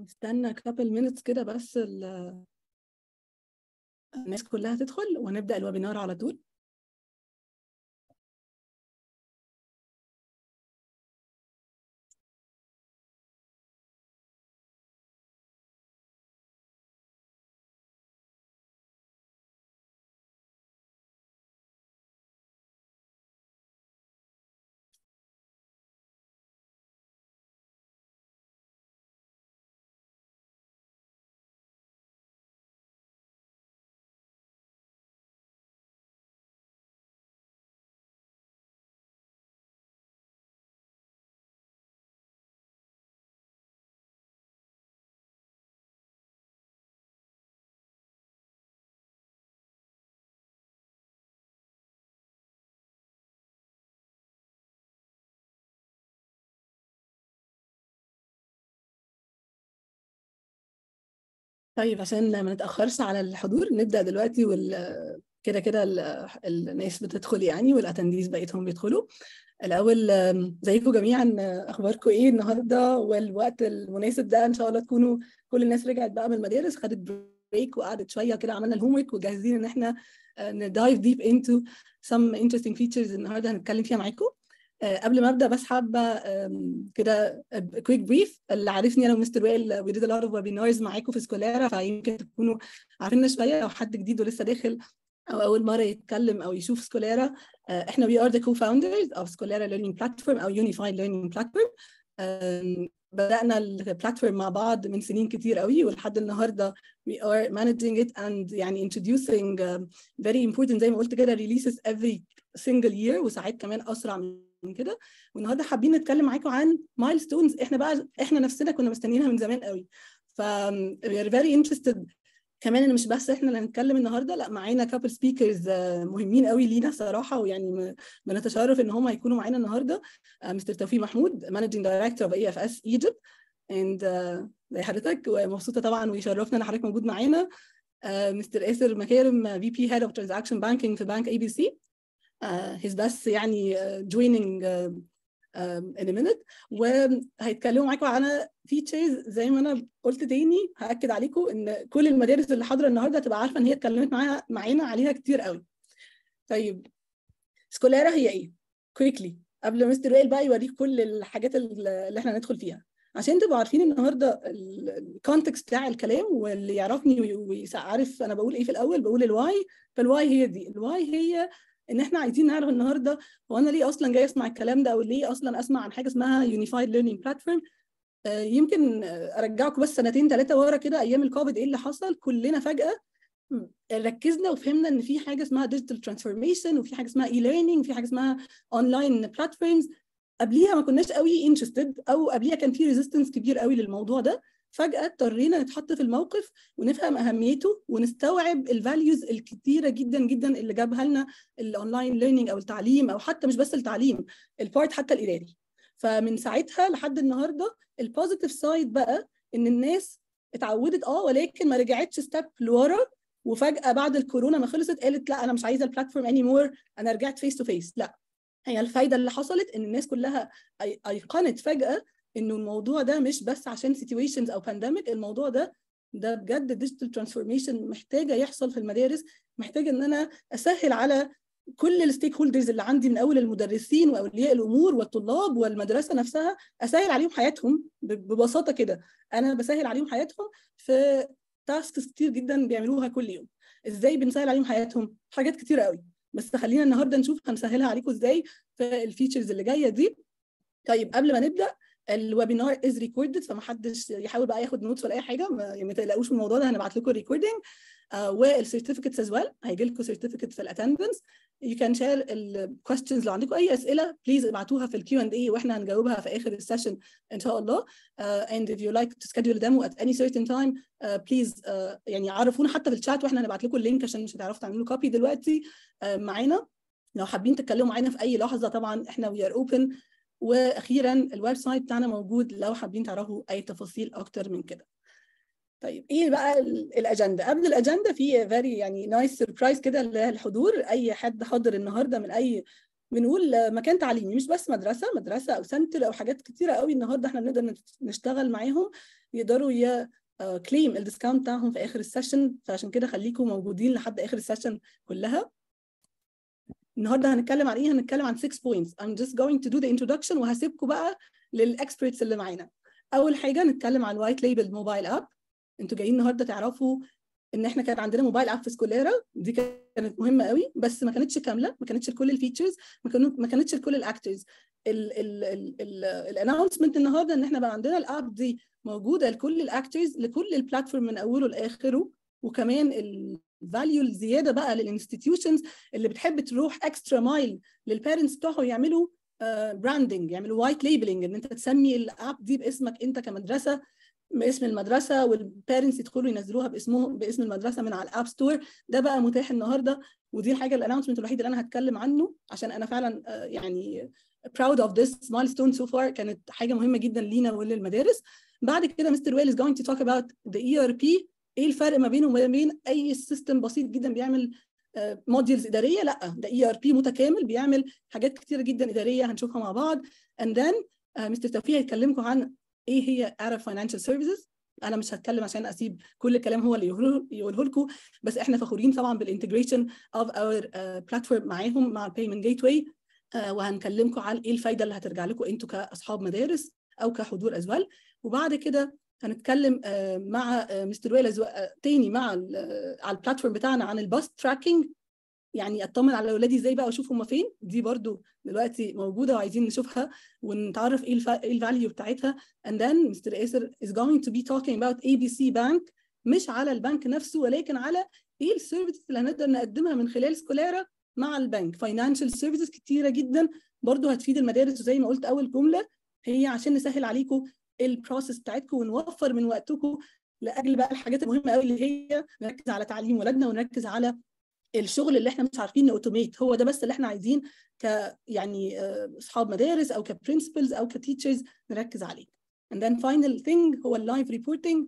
نستنى couple minutes كده بس ال- الناس كلها تدخل ونبدأ الويبينار على طول طيب عشان ما نتأخرش على الحضور نبدأ دلوقتي وال كده كده ال- الناس بتدخل يعني والاتنديز بقيتهم بيدخلوا الأول آم، زيكم جميعا آه، أخباركم إيه النهاردة والوقت المناسب ده إن شاء الله تكونوا كل الناس رجعت بقى من المدارس خدت بريك وقعدت شوية كده عملنا الهوم ورك وجاهزين إن إحنا ندايف ديب into some interesting features النهاردة هنتكلم فيها معاكم آه، قبل ما ابدا بس حابه آم، كده كويك بريف اللي عارفني انا ومستر وائل وي ديد ا لوت اوف ويبينارز معاكم في سكولارا فيمكن تكونوا عارفيننا شويه او حد جديد ولسه داخل او اول مره يتكلم او يشوف سكولارا آه، احنا we are the co-founders of سكولارا learning platform او unified learning platform آم، بدأنا البلاتفورم مع بعض من سنين كتير قوي ولحد النهارده we are managing it and يعني introducing um, very important زي ما قلت كده releases every single year وساعات كمان اسرع من كده والنهارده حابين نتكلم معاكم عن milestones احنا بقى احنا نفسنا كنا مستنيينها من زمان قوي ف we are very interested كمان ان مش بس احنا اللي هنتكلم النهارده لا معانا كابل سبيكرز مهمين قوي لينا صراحه ويعني م- بنتشرف ان هم هيكونوا معانا النهارده مستر توفيق محمود مانجنج دايركتور اوف اي اف اس ايجيبت اند زي حضرتك ومبسوطه طبعا ويشرفنا ان حضرتك موجود معانا مستر اسر مكارم في بي هيد اوف ترانزاكشن بانكينج في بنك اي بي سي هيز بس يعني جويننج ان a minute وهيتكلموا معاكم على فيتشرز زي ما انا قلت تاني هاكد عليكم ان كل المدارس اللي حاضره النهارده تبقى عارفه ان هي اتكلمت معاها معانا عليها كتير قوي طيب سكولارا هي ايه كويكلي قبل ما مستر وائل بقى يوريك كل الحاجات اللي احنا هندخل فيها عشان تبقوا عارفين النهارده الكونتكست بتاع الكلام واللي يعرفني ويعرف انا بقول ايه في الاول بقول الواي فالواي هي دي الواي هي ان احنا عايزين نعرف النهارده هو انا ليه اصلا جاي اسمع الكلام ده او ليه اصلا اسمع عن حاجه اسمها يونيفايد ليرنينج بلاتفورم يمكن آه، ارجعكم بس سنتين ثلاثه ورا كده ايام الكوفيد ايه اللي حصل كلنا فجاه م، ركزنا وفهمنا ان في حاجه اسمها ديجيتال ترانسفورميشن وفي حاجه اسمها اي ليرنينج وفي حاجه اسمها اونلاين بلاتفورمز قبليها ما كناش قوي انترستد او قبليها كان في ريزيستنس كبير قوي للموضوع ده فجاه اضطرينا نتحط في الموقف ونفهم اهميته ونستوعب الفاليوز الكتيره جدا جدا اللي جابها لنا الاونلاين ليرنينج او التعليم او حتى مش بس التعليم البارت حتى الاداري فمن ساعتها لحد النهارده البوزيتيف سايد بقى ان الناس اتعودت اه ولكن ما رجعتش ستيب لورا وفجاه بعد الكورونا ما خلصت قالت لا انا مش عايزه البلاتفورم اني مور انا رجعت فيس تو فيس لا هي الفايده اللي حصلت ان الناس كلها أي- ايقنت فجاه انه الموضوع ده مش بس عشان سيتويشنز او بانديميك الموضوع ده ده بجد ديجيتال ترانسفورميشن محتاجه يحصل في المدارس محتاجه ان انا اسهل على كل الستيك هولدرز اللي عندي من اول المدرسين واولياء الامور والطلاب والمدرسه نفسها اسهل عليهم حياتهم ب- ببساطه كده انا بسهل عليهم حياتهم في تاسكس كتير جدا بيعملوها كل يوم ازاي بنسهل عليهم حياتهم حاجات كتير قوي بس خلينا النهارده نشوف هنسهلها عليكم ازاي في الفيتشرز اللي جايه دي طيب قبل ما نبدا الويبينار از ريكوردد فما حدش يحاول بقى ياخد نوتس ولا اي حاجه ما, يعني ما تقلقوش من الموضوع ده هنبعت لكم الريكوردنج والسيرتيفيكتس از ويل هيجي لكم سيرتيفيكت في الاتندنس يو كان شير الكويستشنز لو عندكم اي اسئله بليز ابعتوها في الكيو اند اي واحنا هنجاوبها في اخر السيشن ان شاء الله uh, and if you like to schedule a demo at any certain time uh, please uh, يعني عرفونا حتى في الشات واحنا هنبعت لكم اللينك عشان مش هتعرفوا تعملوا كوبي دلوقتي uh, معانا لو حابين تتكلموا معانا في اي لحظه طبعا احنا we are open واخيرا الويب سايت بتاعنا موجود لو حابين تعرفوا اي تفاصيل اكتر من كده طيب ايه بقى ال- الاجنده قبل الاجنده في فيري يعني نايس سربرايز كده للحضور اي حد حاضر النهارده من اي بنقول مكان تعليمي مش بس مدرسه مدرسه او سنتر او حاجات كتيره قوي النهارده احنا بنقدر نشتغل معاهم يقدروا ي كليم الديسكاونت بتاعهم في اخر السيشن فعشان كده خليكم موجودين لحد اخر السيشن كلها النهارده هنتكلم عن ايه هنتكلم عن 6 بوينتس I'm just going to do the introduction وهسيبكم بقى للاكسبرتس اللي معانا اول حاجه نتكلم عن وايت ليبل موبايل اب انتوا جايين النهارده تعرفوا ان احنا كان عندنا موبايل اب في سكوليرا دي كانت مهمه قوي بس ما كانتش كامله ما كانتش لكل الفيتشرز ما كانتش لكل الاكترز الانونسمنت النهارده ان احنا بقى عندنا الاب دي موجوده لكل الاكترز لكل البلاتفورم من اوله لاخره وكمان الفاليو الزياده بقى للانستتيوشنز اللي بتحب تروح اكسترا مايل للبيرنتس بتوعهم يعملوا براندنج uh, يعملوا وايت ليبلنج ان انت تسمي الاب دي باسمك انت كمدرسه باسم المدرسه والبيرنتس يدخلوا ينزلوها باسمهم باسم المدرسه من على الاب ستور ده بقى متاح النهارده ودي الحاجه الانونسمنت الوحيد اللي انا هتكلم عنه عشان انا فعلا uh, يعني proud of this milestone so far كانت حاجه مهمه جدا لينا وللمدارس بعد كده مستر ويل is going to talk about the ERP ايه الفرق ما بينه وما بين اي سيستم بسيط جدا بيعمل موديولز اداريه لا ده اي ار بي متكامل بيعمل حاجات كتيره جدا اداريه هنشوفها مع بعض and then مستر توفيق هيكلمكم عن ايه هي Arab Financial Services انا مش هتكلم عشان اسيب كل الكلام هو اللي يقوله لكم بس احنا فخورين طبعا بالانتجريشن اوف اور بلاتفورم معاهم مع البيمنت جيت واي وهنكلمكم عن ايه الفايده اللي هترجع لكم انتوا كاصحاب مدارس او كحضور ازوال وبعد كده هنتكلم مع مستر ويل تاني مع على البلاتفورم بتاعنا عن الباس تراكنج يعني اطمن على اولادي ازاي بقى واشوف هم فين دي برضو دلوقتي موجوده وعايزين نشوفها ونتعرف ايه ايه الفاليو بتاعتها and then مستر ايسر is going to be talking about ABC Bank مش على البنك نفسه ولكن على ايه السيرفيسز اللي هنقدر نقدمها من خلال سكولارا مع البنك فاينانشال سيرفيسز كتيره جدا برضو هتفيد المدارس وزي ما قلت اول جمله هي عشان نسهل عليكم البروسيس بتاعتكم ونوفر من وقتكم لاجل بقى الحاجات المهمه قوي اللي هي نركز على تعليم ولادنا ونركز على الشغل اللي احنا مش عارفين نوتوميت هو ده بس اللي احنا عايزين ك يعني اصحاب مدارس او كبرنسبلز او كتيتشرز نركز عليه and then final thing هو اللايف ريبورتنج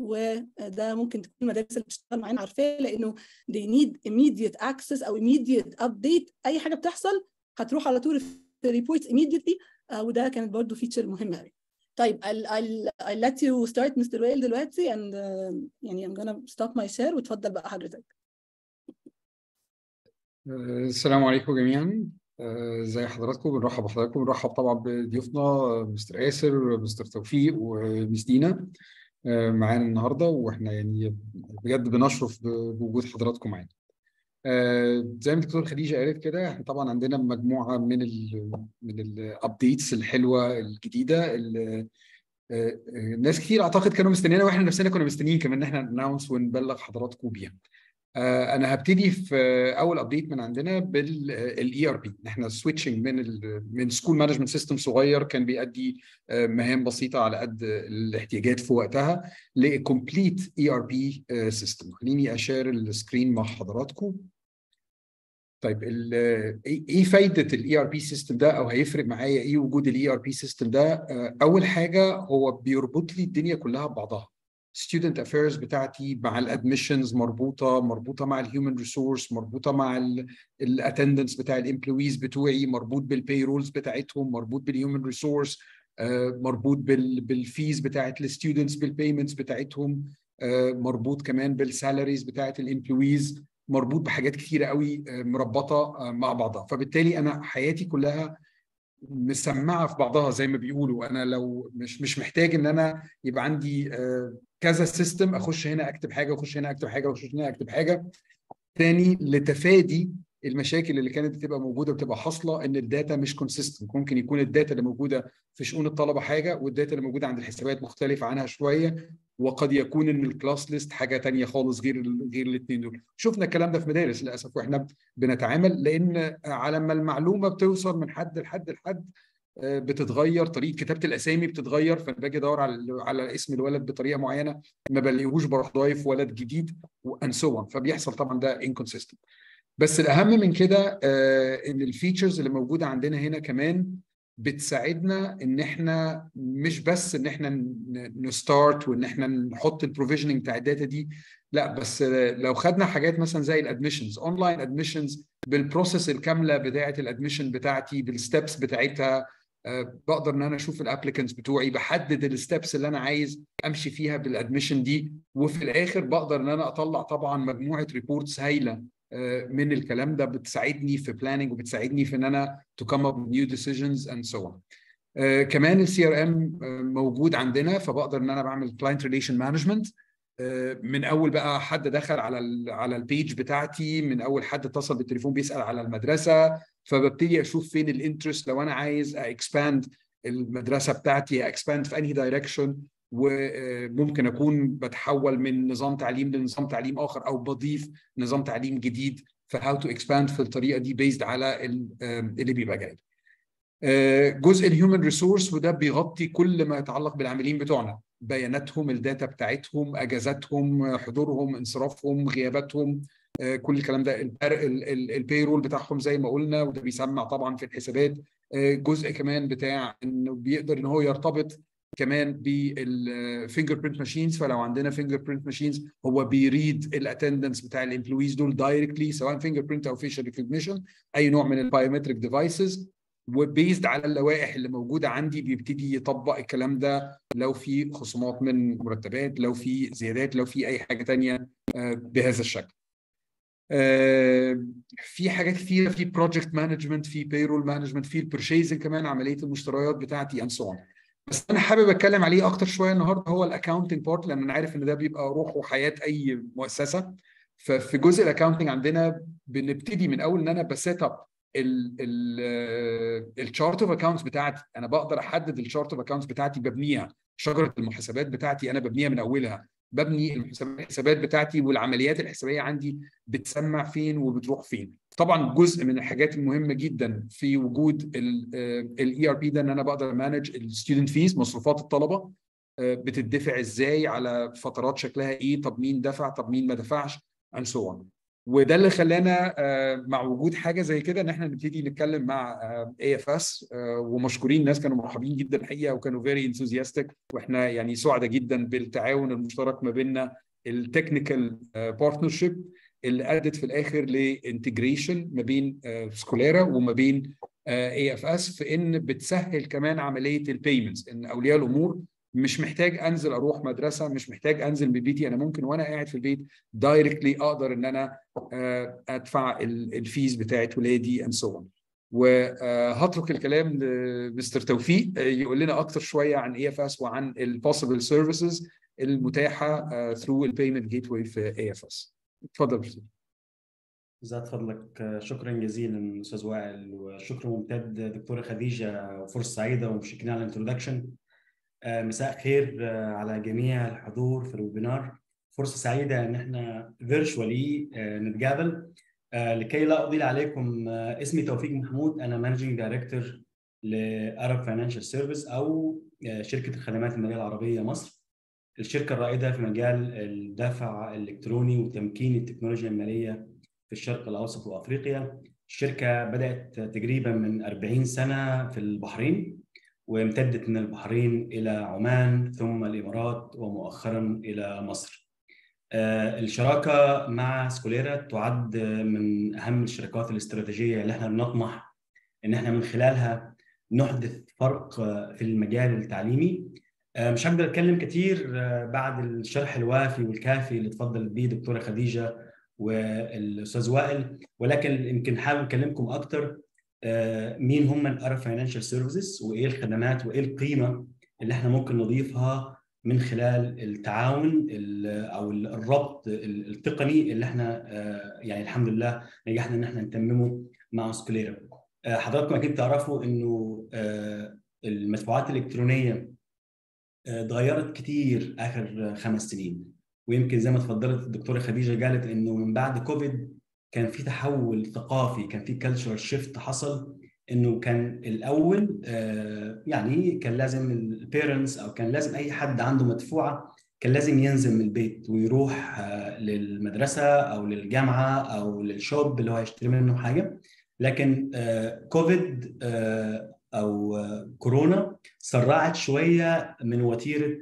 وده ممكن تكون المدارس اللي بتشتغل معانا عارفاه لانه they need immediate access او immediate update اي حاجه بتحصل هتروح على طول في reports immediately وده كانت برضه فيتشر مهمه قوي طيب I'll, I'll, I'll let you start Mr. وائل دلوقتي and uh, يعني I'm gonna stop my share وتفضل بقى حضرتك. السلام عليكم جميعا ازي حضراتكم بنرحب بحضراتكم بنرحب طبعا بضيوفنا مستر ياسر مستر توفيق ومس دينا معانا النهارده واحنا يعني بجد بنشرف بوجود حضراتكم معانا. زي ما الدكتور خديجه قالت كده احنا طبعا عندنا مجموعه من ال من الابديتس الحلوه الجديده اللي ناس كتير اعتقد كانوا مستنيينها واحنا نفسنا كنا مستنيين كمان ان احنا ناونس ونبلغ حضراتكم بيها. انا هبتدي في اول ابديت من عندنا بالاي ار بي احنا سويتشنج من من سكول مانجمنت سيستم صغير كان بيأدي مهام بسيطه على قد الاحتياجات في وقتها لكومبليت اي ار بي سيستم خليني اشير السكرين مع حضراتكم طيب ايه فايده الاي ار بي سيستم ده او هيفرق معايا ايه وجود الاي ار بي سيستم ده اول حاجه هو بيربط لي الدنيا كلها ببعضها student affairs بتاعتي مع الادميشنز مربوطه مربوطه مع الهيومن ريسورس مربوطه مع الاتندنس بتاع الامبلويز بتوعي مربوط بالبيرولز بتاعتهم مربوط بالهيومن ريسورس مربوط بالفيز بتاعت الستودنتس بالبيمنتس بتاعتهم مربوط كمان بالسالاريز بتاعت الامبلويز مربوط بحاجات كتيره قوي مربطه مع بعضها فبالتالي انا حياتي كلها مسمعه في بعضها زي ما بيقولوا انا لو مش مش محتاج ان انا يبقى عندي كذا سيستم اخش هنا اكتب حاجه واخش هنا اكتب حاجه واخش هنا اكتب حاجه تاني لتفادي المشاكل اللي كانت بتبقى موجوده بتبقى حاصله ان الداتا مش كونسيستنت ممكن يكون الداتا اللي موجوده في شؤون الطلبه حاجه والداتا اللي موجوده عند الحسابات مختلفه عنها شويه وقد يكون ان الكلاس ليست حاجه تانية خالص غير غير الاثنين دول شفنا الكلام ده في مدارس للاسف واحنا بنتعامل لان على ما المعلومه بتوصل من حد لحد لحد بتتغير طريقه كتابه الاسامي بتتغير فانا باجي ادور على على اسم الولد بطريقه معينه ما بلاقيهوش بروح ضايف ولد جديد وان سو فبيحصل طبعا ده انكونسيستنت بس الاهم من كده ان الفيتشرز اللي موجوده عندنا هنا كمان بتساعدنا ان احنا مش بس ان احنا نستارت وان احنا نحط البروفيجننج بتاع الداتا دي لا بس لو خدنا حاجات مثلا زي الادميشنز اونلاين ادميشنز بالبروسيس الكامله بتاعه الادميشن بتاعتي بالستبس بتاعتها بقدر ان انا اشوف الابليكنتس بتوعي بحدد الستبس اللي انا عايز امشي فيها بالادميشن دي وفي الاخر بقدر ان انا اطلع طبعا مجموعه ريبورتس هايله من الكلام ده بتساعدني في بلاننج وبتساعدني في ان انا تو كم اب نيو ديسيجنز اند سو اون كمان السي ار ام موجود عندنا فبقدر ان انا بعمل كلاينت ريليشن مانجمنت من اول بقى حد دخل على ال على البيج بتاعتي من اول حد اتصل بالتليفون بيسال على المدرسه فببتدي اشوف فين الانترست لو انا عايز اكسباند المدرسه بتاعتي اكسباند في انهي دايركشن وممكن اكون بتحول من نظام تعليم لنظام تعليم اخر او بضيف نظام تعليم جديد فهاو تو اكسباند في الطريقه دي بيزد على اللي بيبقى جاي جزء الهيومن ريسورس وده بيغطي كل ما يتعلق بالعاملين بتوعنا بياناتهم الداتا بتاعتهم اجازاتهم حضورهم انصرافهم غياباتهم كل الكلام ده البيرول بتاعهم زي ما قلنا وده بيسمع طبعا في الحسابات جزء كمان بتاع انه بيقدر ان هو يرتبط كمان بالفينجر برنت ماشينز فلو عندنا فينجر برنت ماشينز هو بيريد الاتندنس بتاع الامبلويز دول دايركتلي سواء فينجر برنت او فيشل ريكوجنيشن اي نوع من البايومتريك ديفايسز وبيزد على اللوائح اللي موجوده عندي بيبتدي يطبق الكلام ده لو في خصومات من مرتبات لو في زيادات لو في اي حاجه تانية بهذا الشكل. في حاجات كثيره في بروجكت مانجمنت في بيرول مانجمنت في البرشيزنج كمان عمليه المشتريات بتاعتي اند سو بس انا حابب اتكلم عليه اكتر شويه النهارده هو الاكونتنج بارت لان انا عارف ان ده بيبقى روح وحياه اي مؤسسه ففي جزء الاكونتنج عندنا بنبتدي من اول ان انا بسيت اب الشارت اوف اكونتس بتاعتي انا بقدر احدد الشارت اوف اكونتس بتاعتي ببنيها شجره المحاسبات بتاعتي انا ببنيها من اولها ببني الحسابات بتاعتي والعمليات الحسابيه عندي بتسمع فين وبتروح فين طبعا جزء من الحاجات المهمه جدا في وجود الاي ار بي ده ان انا بقدر مانج الستودنت فيز مصروفات الطلبه بتدفع ازاي على فترات شكلها ايه طب مين دفع طب مين ما دفعش and so on وده اللي خلانا مع وجود حاجه زي كده ان احنا نبتدي نتكلم مع اي اف اس ومشكورين الناس كانوا مرحبين جدا الحقيقه وكانوا فيري انثوزياستيك واحنا يعني سعداء جدا بالتعاون المشترك ما بيننا التكنيكال بارتنرشيب اللي ادت في الاخر لانتجريشن ما بين سكوليرا وما بين اي اف اس في ان بتسهل كمان عمليه البيمنتس ان اولياء الامور مش محتاج انزل اروح مدرسه مش محتاج انزل من بيتي انا ممكن وانا قاعد في البيت دايركتلي اقدر ان انا ادفع الفيز بتاعت ولادي اند سو اون وهترك الكلام لمستر توفيق يقول لنا اكتر شويه عن اي اف اس وعن البوسيبل سيرفيسز المتاحه ثرو البيمنت جيت واي في اي اف اس اتفضل استاذ زاد فضلك شكرا جزيلا استاذ وائل وشكرا ممتد دكتوره خديجه وفرصه سعيده ومشكرين على الانترودكشن مساء خير على جميع الحضور في الويبينار فرصة سعيدة ان احنا فيرتشوالي نتقابل لكي لا اطيل عليكم اسمي توفيق محمود انا مانجنج دايركتور لارب فاينانشال سيرفيس او شركة الخدمات المالية العربية مصر الشركة الرائدة في مجال الدفع الالكتروني وتمكين التكنولوجيا المالية في الشرق الاوسط وافريقيا الشركة بدأت تقريبا من 40 سنة في البحرين وامتدت من البحرين إلى عمان ثم الإمارات ومؤخرا إلى مصر الشراكة مع سكوليرا تعد من أهم الشراكات الاستراتيجية اللي احنا بنطمح إن احنا من خلالها نحدث فرق في المجال التعليمي مش هقدر أتكلم كتير بعد الشرح الوافي والكافي اللي تفضل به دكتورة خديجة والأستاذ وائل ولكن يمكن حابب أكلمكم أكتر مين هم الارب فاينانشال سيرفيسز وايه الخدمات وايه القيمه اللي احنا ممكن نضيفها من خلال التعاون او الربط التقني اللي احنا يعني الحمد لله نجحنا ان احنا نتممه مع سكوليرا حضراتكم اكيد تعرفوا انه المدفوعات الالكترونيه اتغيرت كتير اخر خمس سنين ويمكن زي ما اتفضلت الدكتوره خديجه قالت انه من بعد كوفيد كان في تحول ثقافي كان في كالتشرال شيفت حصل انه كان الاول آه يعني كان لازم البيرنتس او كان لازم اي حد عنده مدفوعه كان لازم ينزل من البيت ويروح آه للمدرسه او للجامعه او للشوب اللي هو هيشتري منه حاجه لكن آه كوفيد او كورونا سرعت شويه من وتيره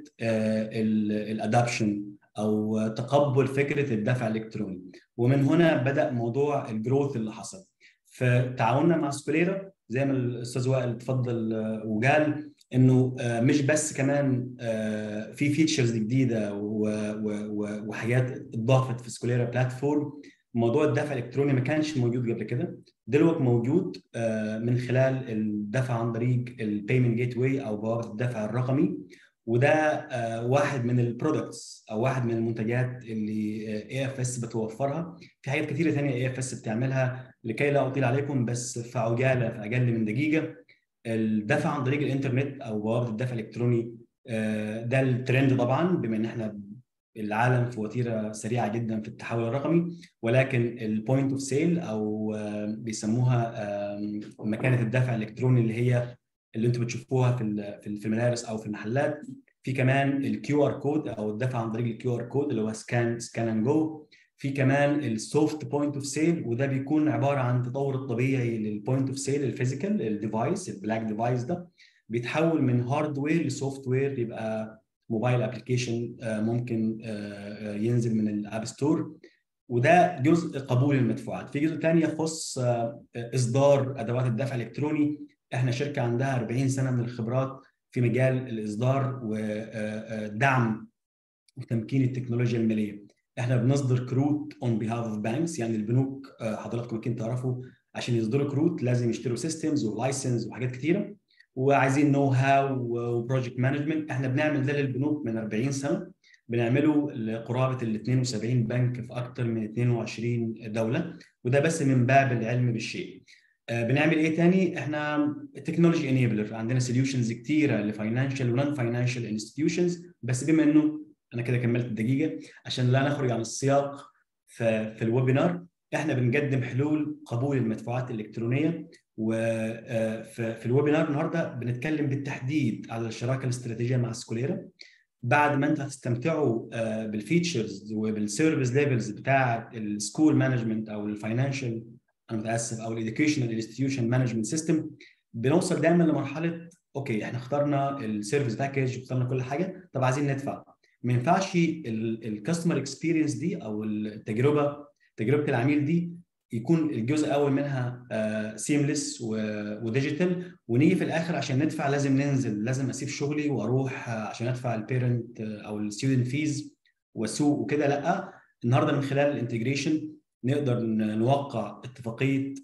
الادابشن او تقبل فكره الدفع الالكتروني ومن هنا بدا موضوع الجروث اللي حصل في تعاوننا مع سكوليرا زي ما الاستاذ وائل اتفضل وقال انه مش بس كمان في فيتشرز جديده وحاجات اتضافت في سكوليرا بلاتفورم موضوع الدفع الالكتروني ما كانش موجود قبل كده دلوقتي موجود من خلال الدفع عن طريق البيمنت جيت واي او بوابه الدفع الرقمي وده واحد من البرودكتس او واحد من المنتجات اللي اي اف اس بتوفرها في حاجات كثيره ثانيه اي اف اس بتعملها لكي لا اطيل عليكم بس في عجاله في اقل من دقيقه الدفع عن طريق الانترنت او بوابه الدفع الالكتروني ده الترند طبعا بما ان احنا العالم في وتيره سريعه جدا في التحول الرقمي ولكن البوينت اوف سيل او بيسموها مكانه الدفع الالكتروني اللي هي اللي انتم بتشوفوها في في المدارس او في المحلات في كمان الكيو ار كود او الدفع عن طريق الكيو ار كود اللي هو سكان سكان اند جو في كمان السوفت بوينت اوف سيل وده بيكون عباره عن تطور الطبيعي للبوينت اوف سيل الفيزيكال الديفايس البلاك ديفايس ده بيتحول من هاردوير لسوفت وير يبقى موبايل ابلكيشن ممكن ينزل من الاب ستور وده جزء قبول المدفوعات في جزء ثاني يخص اصدار ادوات الدفع الالكتروني احنا شركه عندها 40 سنه من الخبرات في مجال الاصدار ودعم وتمكين التكنولوجيا الماليه احنا بنصدر كروت اون بيهاف اوف بانكس يعني البنوك حضراتكم اكيد تعرفوا عشان يصدروا كروت لازم يشتروا سيستمز ولايسنس وحاجات كثيره وعايزين نو هاو وبروجكت مانجمنت احنا بنعمل ده للبنوك من 40 سنه بنعمله لقرابه ال 72 بنك في اكثر من 22 دوله وده بس من باب العلم بالشيء بنعمل ايه تاني؟ احنا تكنولوجي انيبلر عندنا سوليوشنز كتيره لفاينانشال ونون فاينانشال انستتيوشنز بس بما انه انا كده كملت الدقيقه عشان لا نخرج عن السياق في, في الويبينار احنا بنقدم حلول قبول المدفوعات الالكترونيه وفي الويبينار النهارده بنتكلم بالتحديد على الشراكه الاستراتيجيه مع سكوليرا بعد ما انتوا هتستمتعوا بالفيتشرز وبالسيرفيس ليفلز بتاعه السكول مانجمنت او الفاينانشال انا متاسف او الاديوكيشنال انستتيوشن مانجمنت سيستم بنوصل دايما لمرحله اوكي احنا اخترنا السيرفيس باكج واخترنا كل حاجه طب عايزين ندفع ما ينفعش الكاستمر اكسبيرينس دي او التجربه تجربه العميل دي يكون الجزء الاول منها سيمليس وديجيتال ونيجي في الاخر عشان ندفع لازم ننزل لازم اسيب شغلي واروح عشان ادفع البيرنت او الستودنت فيز واسوق وكده لا النهارده من خلال الانتجريشن نقدر نوقع اتفاقيه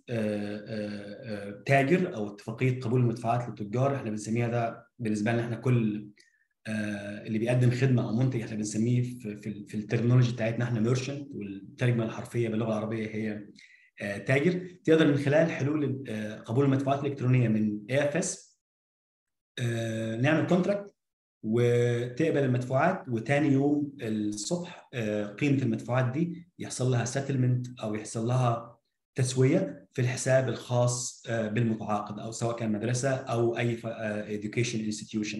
تاجر او اتفاقيه قبول المدفوعات للتجار احنا بنسميها ده بالنسبه لنا احنا كل اللي بيقدم خدمه او منتج احنا بنسميه في, في, في الترمينولوجي بتاعتنا احنا ميرشنت والترجمه الحرفيه باللغه العربيه هي تاجر تقدر من خلال حلول قبول المدفوعات الالكترونيه من اي اف اس نعمل كونتراكت وتقبل المدفوعات وتاني يوم الصبح قيمه المدفوعات دي يحصل لها سيتلمنت او يحصل لها تسويه في الحساب الخاص بالمتعاقد او سواء كان مدرسه او اي education institution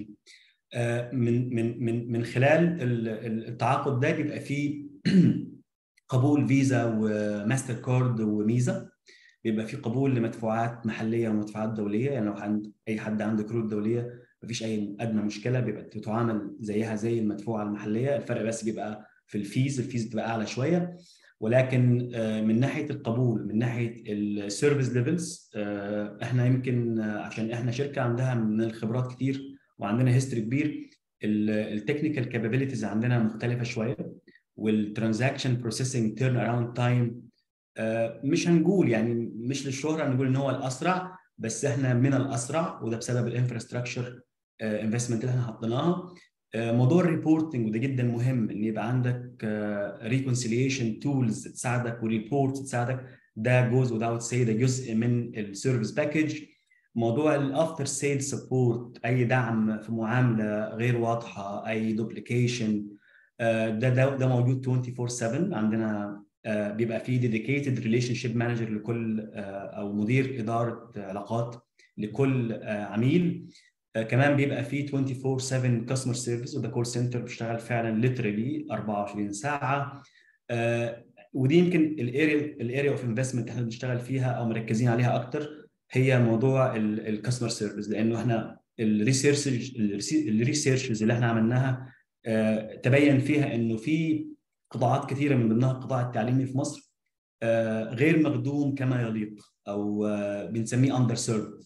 من من من من خلال التعاقد ده بيبقى فيه قبول فيزا وماستر كارد وميزا بيبقى في قبول لمدفوعات محليه ومدفوعات دوليه يعني لو عند اي حد عنده كروت دوليه مفيش اي ادنى مشكله بيبقى تتعامل زيها زي المدفوعه المحليه الفرق بس بيبقى في الفيز الفيز بتبقى اعلى شويه ولكن من ناحيه القبول من ناحيه السيرفيس ليفلز احنا يمكن عشان احنا شركه عندها من الخبرات كتير وعندنا هيستوري كبير التكنيكال كابابيلتيز عندنا مختلفه شويه والترانزاكشن بروسيسنج تيرن اراوند تايم مش هنقول يعني مش للشهره نقول ان هو الاسرع بس احنا من الاسرع وده بسبب الانفراستراكشر انفستمنت اللي احنا حطيناها موضوع الريبورتنج وده جدا مهم ان يبقى عندك ريكونسيليشن تولز تساعدك وريبورت تساعدك ده جوز without say ده جزء من السيرفيس باكج موضوع الافتر سيل سبورت اي دعم في معامله غير واضحه اي دوبليكيشن ده ده ده موجود 24 7 عندنا بيبقى فيه ديديكيتد ريليشن شيب مانجر لكل او مدير اداره علاقات لكل عميل كمان بيبقى فيه 24 7 كاستمر سيرفيس وده كول سنتر بيشتغل فعلا ليترالي 24 ساعه ودي يمكن الاريا الاريا اوف انفستمنت احنا بنشتغل فيها او مركزين عليها اكتر هي موضوع الكاستمر سيرفيس لانه احنا الريسيرش الريسيرشز اللي احنا عملناها تبين فيها انه في قطاعات كثيره من ضمنها القطاع التعليمي في مصر غير مخدوم كما يليق او بنسميه اندر سيرفد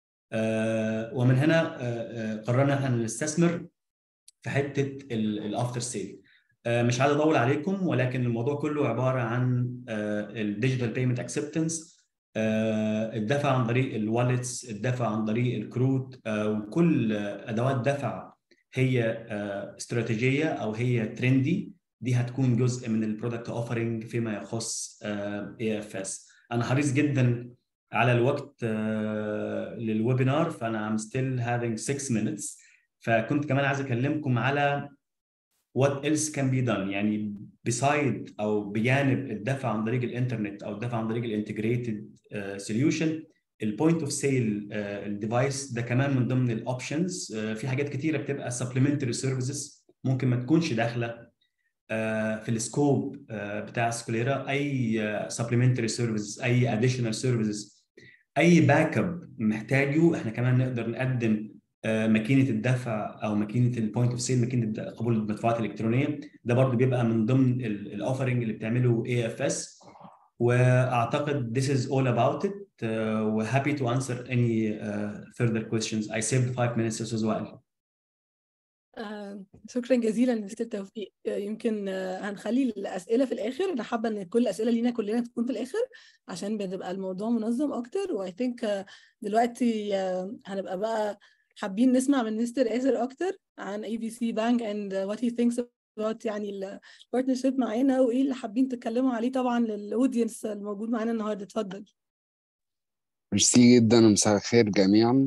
ومن هنا قررنا ان نستثمر في حته الافتر سيل مش عايز اطول عليكم ولكن الموضوع كله عباره عن الديجيتال بيمنت اكسبتنس الدفع عن طريق الوالتس الدفع عن طريق الكروت وكل ادوات دفع هي استراتيجيه او هي ترندي دي هتكون جزء من البرودكت اوفرنج فيما يخص اي اف اس انا حريص جدا على الوقت للويبينار فانا I'm still having 6 minutes فكنت كمان عايز اكلمكم على what else can be done يعني beside او بجانب الدفع عن طريق الانترنت او الدفع عن طريق الانتجريتد سوليوشن البوينت اوف سيل الديفايس ده كمان من ضمن الاوبشنز في حاجات كتيره بتبقى سبلمنتري سيرفيسز ممكن ما تكونش داخله في السكوب بتاع سكوليرا اي سبلمنتري سيرفيسز اي اديشنال سيرفيسز اي باك اب محتاجه احنا كمان نقدر نقدم ماكينه الدفع او ماكينه البوينت اوف سيل ماكينه قبول المدفوعات الالكترونيه ده برضو بيبقى من ضمن الاوفرنج اللي بتعمله اي اف اس واعتقد this is all about it uh, we're happy to answer any uh, further questions I saved five minutes as well آه، شكرا جزيلا مستر توفيق آه، يمكن آه، هنخلي الاسئله في الاخر انا حابه ان كل الاسئله لينا كلنا تكون في الاخر عشان بتبقى الموضوع منظم اكتر واي ثينك دلوقتي هنبقى بقى حابين نسمع من مستر اسر اكتر عن اي بي سي بانك اند وات هي ثينكس about يعني البارتنرشيب معانا وايه اللي حابين تتكلموا عليه طبعا للاودينس الموجود معانا النهارده اتفضل ميرسي جدا ومساء الخير جميعا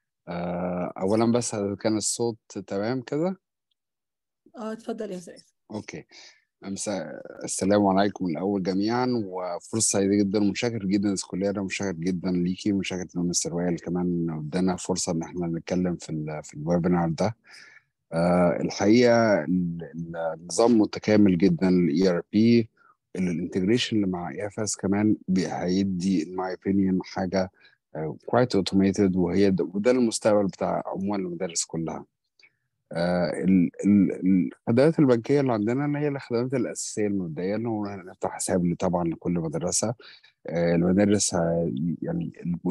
اولا بس كان الصوت تمام كده اه اتفضل يا استاذ اوكي مساء السلام عليكم الاول جميعا وفرصه سعيده جدا ومشاكر جدا اسكوليرا ومشاكر جدا ليكي ومشاكر لمستر وائل كمان ادانا فرصه ان احنا نتكلم في ال في الويبينار ده آه الحقيقه النظام متكامل جدا الاي ار بي الانتجريشن اللي مع اي اف اس كمان هيدي ان ماي اوبينيون حاجه كويت اوتوميتد وهي ده وده المستقبل بتاع عموما المدارس كلها آه الخدمات البنكيه اللي عندنا اللي هي الخدمات الاساسيه المبدئيه اللي هو نفتح حساب طبعا لكل مدرسه آه المدارس يعني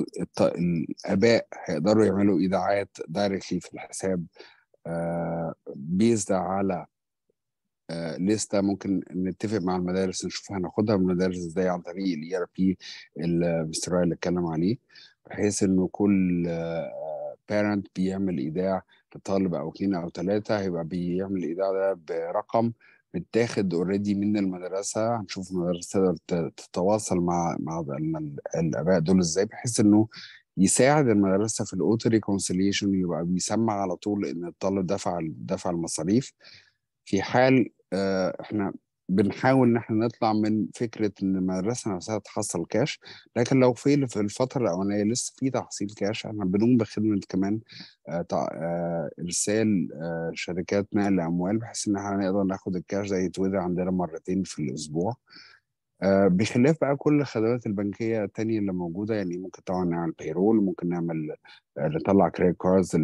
الاباء هيقدروا يعملوا ايداعات دايركتلي في الحساب آه بيزد على آه لسته ممكن نتفق مع المدارس نشوف هناخدها من المدارس ازاي عن طريق الاي ار بي اللي مستر اللي اتكلم عليه بحيث انه كل بارنت بيعمل ايداع لطالب او اثنين او ثلاثه هيبقى بيعمل الايداع ده برقم متاخد اوريدي من المدرسه هنشوف المدرسه تقدر تتواصل مع مع الاباء دول ازاي بحيث انه يساعد المدرسه في الاوتو ريكونسيليشن يبقى بيسمع على طول ان الطالب دفع دفع المصاريف في حال احنا بنحاول ان احنا نطلع من فكره ان المدرسه نفسها تحصل كاش لكن لو في في الفتره الاولانيه لسه في تحصيل كاش احنا بنقوم بخدمه كمان ارسال شركات نقل اموال بحيث ان احنا نقدر ناخد الكاش ده يتوزع عندنا مرتين في الاسبوع بخلاف بقى كل الخدمات البنكيه التانية اللي موجوده يعني ممكن طبعا نعمل بيرول ممكن نعمل نطلع كريدت كاردز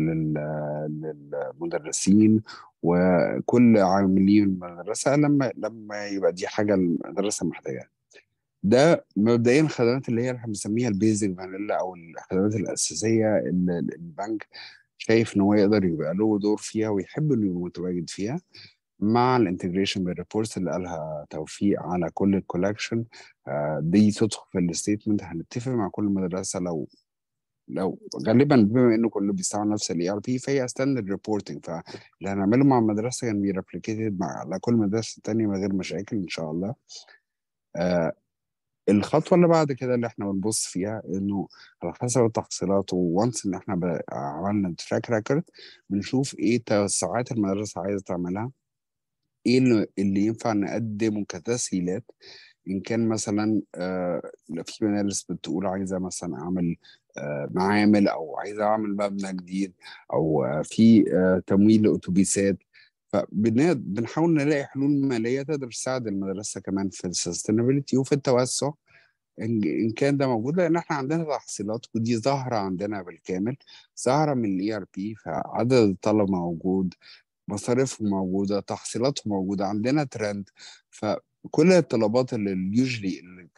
للمدرسين وكل عاملين المدرسه لما لما يبقى دي حاجه المدرسه محتاجاها ده مبدئيا الخدمات اللي هي احنا بنسميها البيزك فانيلا او الخدمات الاساسيه اللي البنك شايف ان هو يقدر يبقى له دور فيها ويحب انه يبقى متواجد فيها مع الانتجريشن بالريبورتس اللي قالها توفيق على كل الكولكشن دي تدخل في الستيتمنت هنتفق مع كل مدرسه لو لو غالبا بما انه كله بيستعمل نفس الاي ار بي فهي ستاندرد ريبورتنج فاللي هنعمله مع المدرسه كان بي ريبليكيتد مع على كل مدرسه تانية من غير مشاكل ان شاء الله آه الخطوه اللي بعد كده اللي احنا بنبص فيها انه على حسب التحصيلات وونس ان احنا عملنا تراك ريكورد بنشوف ايه توسعات المدرسه عايزه تعملها ايه اللي, اللي ينفع نقدمه كتسهيلات ان كان مثلا آه في مدارس بتقول عايزه مثلا اعمل آه معامل او عايزه اعمل مبنى جديد او آه في آه تمويل لاتوبيسات فبنحاول نلاقي حلول ماليه تقدر تساعد المدرسه كمان في السستينابيلتي وفي التوسع ان كان ده موجود لان احنا عندنا تحصيلات ودي ظاهره عندنا بالكامل ظاهره من الاي ار بي فعدد الطلبه موجود مصاريفهم موجوده تحصيلاتهم موجوده عندنا ترند فكل الطلبات اللي يوجلي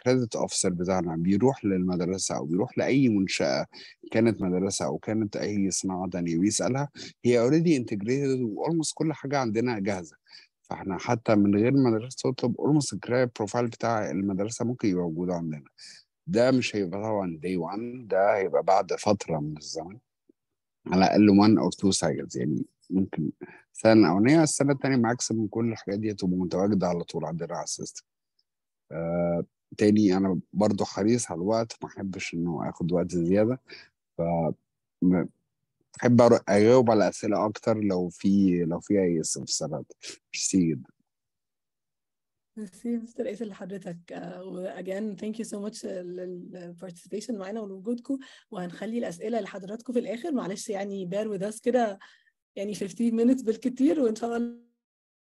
الكريدت اوفيسر بتاعنا بيروح للمدرسه او بيروح لاي منشاه كانت مدرسه او كانت اي صناعه تانية بيسالها هي اوريدي انتجريتد واولموست كل حاجه عندنا جاهزه فاحنا حتى من غير المدرسه تطلب اولموست الكرايب بروفايل بتاع المدرسه ممكن يبقى موجود عندنا ده مش هيبقى طبعا داي 1 ده هيبقى بعد فتره من الزمن على الاقل 1 او 2 سايكلز يعني ممكن السنه الاولانيه السنه الثانيه ماكسيموم كل الحاجات دي هتبقى متواجده على طول عندنا على السيستم آه تاني انا برضو حريص على الوقت ما احبش انه اخد وقت زياده ف بحب اجاوب على اسئله اكتر لو في لو في اي استفسارات ميرسي جدا ميرسي مستر ايسر لحضرتك واجان ثانك يو سو ماتش للبارتيسيبيشن معانا ولوجودكم وهنخلي الاسئله لحضراتكم في الاخر معلش يعني بير وذ اس كده يعني 15 minutes بالكتير وان شاء الله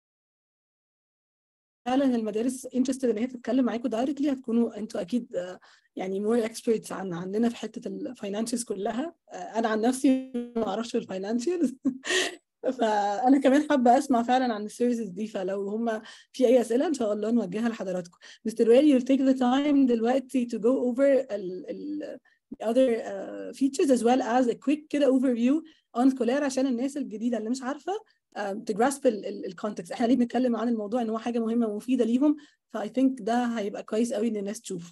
فعلا المدارس انترستد ان هي تتكلم معاكم دايركتلي هتكونوا انتوا اكيد يعني مور اكسبرتس عن عندنا في حته الفاينانشالز كلها انا عن نفسي ما اعرفش الفاينانشالز فانا كمان حابه اسمع فعلا عن السيرفيسز دي فلو هم في اي اسئله ان شاء الله نوجهها لحضراتكم مستر ويل you'll take the time دلوقتي to go over ال ال other uh, features as well as a quick كده overview on Scholar عشان الناس الجديده اللي مش عارفه تجراسب الكونتكست احنا ليه بنتكلم عن الموضوع ان هو حاجه مهمه ومفيده ليهم فاي ثينك ده هيبقى كويس قوي ان الناس تشوفه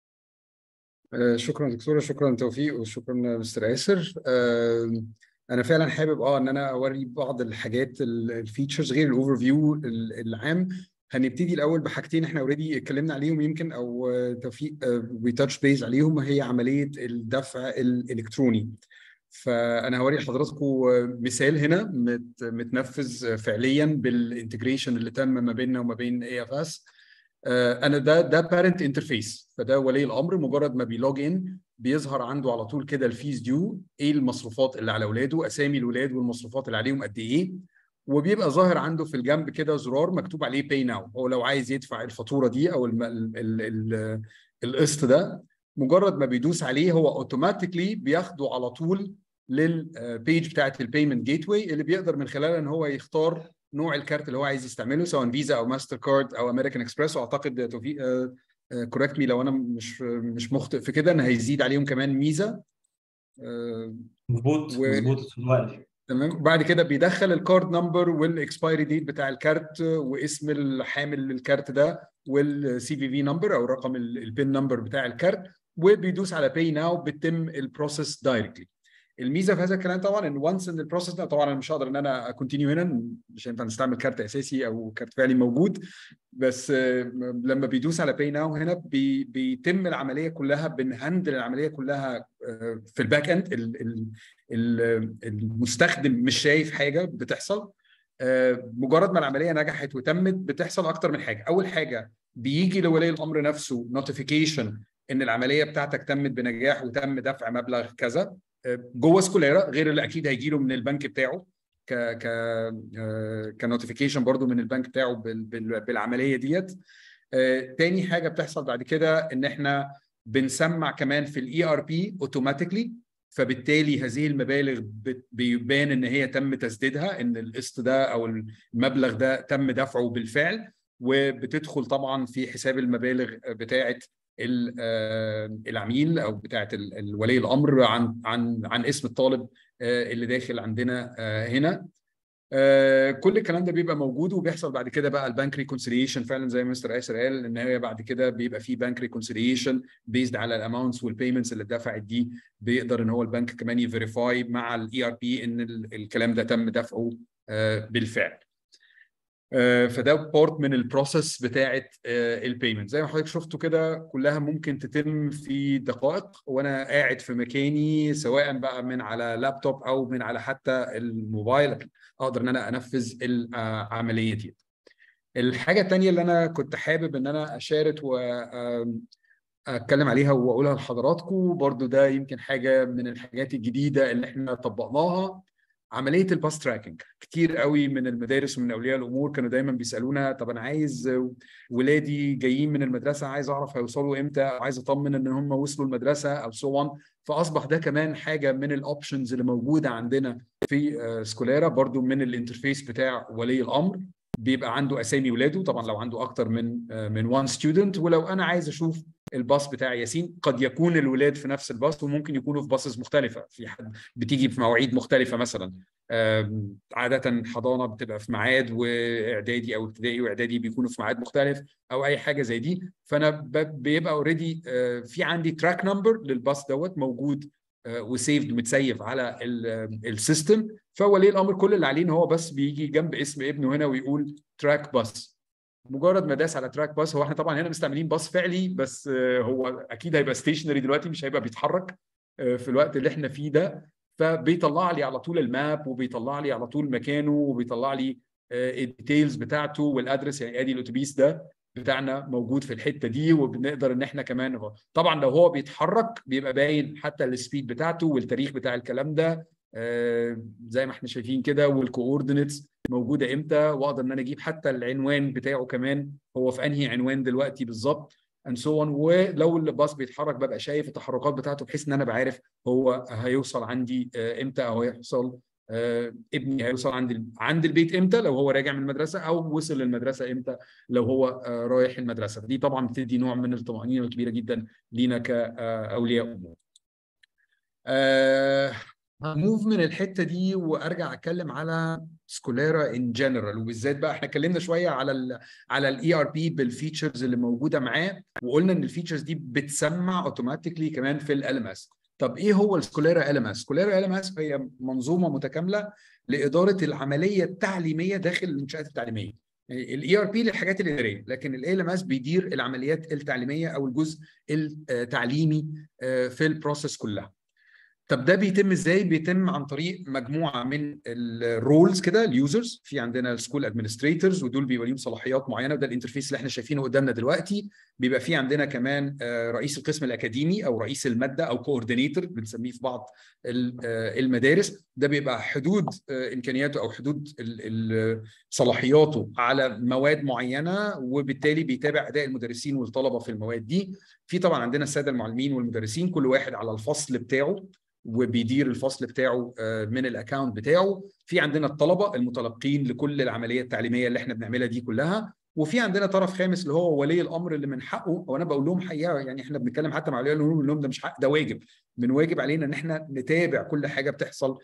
شكرا دكتوره شكرا توفيق وشكرا مستر ياسر انا فعلا حابب اه ان انا اوري بعض الحاجات الفيتشرز غير الاوفر فيو العام هنبتدي الاول بحاجتين احنا اوريدي اتكلمنا عليهم يمكن او توفيق وي تاتش بيز عليهم هي عمليه الدفع الالكتروني فانا هوري لحضراتكم مثال هنا متنفذ فعليا بالانتجريشن اللي تم ما بيننا وما بين اي اف اس انا ده ده بارنت انترفيس فده ولي الامر مجرد ما بيلوج ان بيظهر عنده على طول كده الفيز ديو ايه المصروفات اللي على اولاده اسامي الولاد والمصروفات اللي عليهم قد ايه وبيبقى ظاهر عنده في الجنب كده زرار مكتوب عليه باي ناو هو لو عايز يدفع الفاتوره دي او القسط ده مجرد ما بيدوس عليه هو اوتوماتيكلي بياخده على طول للبيج بتاعت البيمنت جيت واي اللي بيقدر من خلالها ان هو يختار نوع الكارت اللي هو عايز يستعمله سواء فيزا او ماستر كارد او امريكان اكسبريس واعتقد توفيق كوركت مي لو انا مش مش مخطئ في كده ان هيزيد عليهم كمان ميزه مظبوط و... مظبوط تمام وبعد كده بيدخل الكارد نمبر والاكسبايري ديت بتاع الكارت واسم الحامل للكارت ده والسي في في نمبر او رقم البين نمبر بتاع الكارت وبيدوس على باي ناو بتتم البروسيس دايركتلي الميزه في هذا الكلام طبعا ان وانس ان البروسيس ده طبعا انا مش هقدر ان انا اكونتينيو هنا مش هينفع نستعمل كارت اساسي او كارت فعلي موجود بس لما بيدوس على باي ناو هنا بي بيتم العمليه كلها بنهندل العمليه كلها في الباك اند المستخدم مش شايف حاجه بتحصل مجرد ما العمليه نجحت وتمت بتحصل اكتر من حاجه اول حاجه بيجي لولي الامر نفسه نوتيفيكيشن ان العمليه بتاعتك تمت بنجاح وتم دفع مبلغ كذا جوه سكوليرا غير اللي اكيد هيجي له من البنك بتاعه ك ك كنوتيفيكيشن برضو من البنك بتاعه بالعمليه ديت تاني حاجه بتحصل بعد كده ان احنا بنسمع كمان في الاي ار بي اوتوماتيكلي فبالتالي هذه المبالغ بيبان ان هي تم تسديدها ان القسط ده او المبلغ ده تم دفعه بالفعل وبتدخل طبعا في حساب المبالغ بتاعه العميل او بتاعه ولي الامر عن عن عن اسم الطالب اللي داخل عندنا هنا كل الكلام ده بيبقى موجود وبيحصل بعد كده بقى البنك ريكونسيليشن فعلا زي ما مستر ايسر قال ان هي بعد كده بيبقى في بنك ريكونسيليشن بيزد على الاماونتس والبيمنتس اللي اتدفعت دي بيقدر ان هو البنك كمان يفيريفاي مع الاي ار بي ان الكلام ده تم دفعه بالفعل فده بارت من البروسيس بتاعه البيمنت زي ما حضرتك شفتوا كده كلها ممكن تتم في دقائق وانا قاعد في مكاني سواء بقى من على لابتوب او من على حتى الموبايل اقدر ان انا انفذ العمليه دي الحاجه الثانيه اللي انا كنت حابب ان انا اشارك و اتكلم عليها واقولها لحضراتكم برضو ده يمكن حاجه من الحاجات الجديده اللي احنا طبقناها عمليه الباس تراكنج كتير قوي من المدارس ومن اولياء الامور كانوا دايما بيسالونا طب انا عايز ولادي جايين من المدرسه عايز اعرف هيوصلوا امتى او عايز اطمن ان هم وصلوا المدرسه او سو so فاصبح ده كمان حاجه من الاوبشنز اللي موجوده عندنا في سكوليرا برضو من الانترفيس بتاع ولي الامر بيبقى عنده اسامي ولاده طبعا لو عنده اكتر من من وان ستودنت ولو انا عايز اشوف الباص بتاع ياسين قد يكون الولاد في نفس الباص وممكن يكونوا في باصز مختلفه في حد بتيجي في مواعيد مختلفه مثلا عاده حضانه بتبقى في ميعاد واعدادي او ابتدائي واعدادي بيكونوا في ميعاد مختلف او اي حاجه زي دي فانا بيبقى اوريدي في عندي تراك نمبر للباص دوت موجود وسيفد متسيف على السيستم فولي الامر كل اللي عليه ان هو بس بيجي جنب اسم ابنه هنا ويقول تراك باص مجرد ما داس على تراك باص هو احنا طبعا هنا مستعملين باص فعلي بس هو اكيد هيبقى ستيشنري دلوقتي مش هيبقى بيتحرك في الوقت اللي احنا فيه ده فبيطلع لي على طول الماب وبيطلع لي على طول مكانه وبيطلع لي الديتيلز بتاعته والادرس يعني ادي الاتوبيس ده بتاعنا موجود في الحته دي وبنقدر ان احنا كمان هو. طبعا لو هو بيتحرك بيبقى باين حتى السبيد بتاعته والتاريخ بتاع الكلام ده آه زي ما احنا شايفين كده والكوردينتس موجوده امتى واقدر ان انا اجيب حتى العنوان بتاعه كمان هو في انهي عنوان دلوقتي بالظبط and so on ولو الباص بيتحرك ببقى شايف التحركات بتاعته بحيث ان انا بعرف هو هيوصل عندي آه امتى او هيحصل آه ابني هيوصل عند عند البيت امتى لو هو راجع من المدرسه او وصل للمدرسه امتى لو هو آه رايح المدرسه فدي طبعا بتدي نوع من الطمانينه الكبيره جدا لينا كاولياء امور. آه هموف من الحته دي وارجع اتكلم على سكوليرا ان جنرال وبالذات بقى احنا اتكلمنا شويه على ال على الاي ار بي بالفيتشرز اللي موجوده معاه وقلنا ان الفيتشرز دي بتسمع اوتوماتيكلي كمان في ال ام اس طب ايه هو السكوليرا ال ام اس؟ سكوليرا ال ام اس هي منظومه متكامله لاداره العمليه التعليميه داخل المنشات التعليميه. الاي ار بي للحاجات الاداريه لكن ال ام اس بيدير العمليات التعليميه او الجزء التعليمي في البروسيس كلها. طب ده بيتم ازاي؟ بيتم عن طريق مجموعه من الرولز كده اليوزرز في عندنا السكول ادمنستريتورز ودول بيبقى ليهم صلاحيات معينه وده الانترفيس اللي احنا شايفينه قدامنا دلوقتي بيبقى في عندنا كمان رئيس القسم الاكاديمي او رئيس الماده او كوردينيتور بنسميه في بعض المدارس ده بيبقى حدود امكانياته او حدود صلاحياته على مواد معينه وبالتالي بيتابع اداء المدرسين والطلبه في المواد دي في طبعا عندنا الساده المعلمين والمدرسين كل واحد على الفصل بتاعه وبيدير الفصل بتاعه من الاكونت بتاعه في عندنا الطلبه المتلقين لكل العمليه التعليميه اللي احنا بنعملها دي كلها وفي عندنا طرف خامس اللي هو ولي الامر اللي من حقه وانا بقول لهم حقيقه يعني احنا بنتكلم حتى مع اولياء الامور لهم ده مش حق ده واجب من واجب علينا ان احنا نتابع كل حاجه بتحصل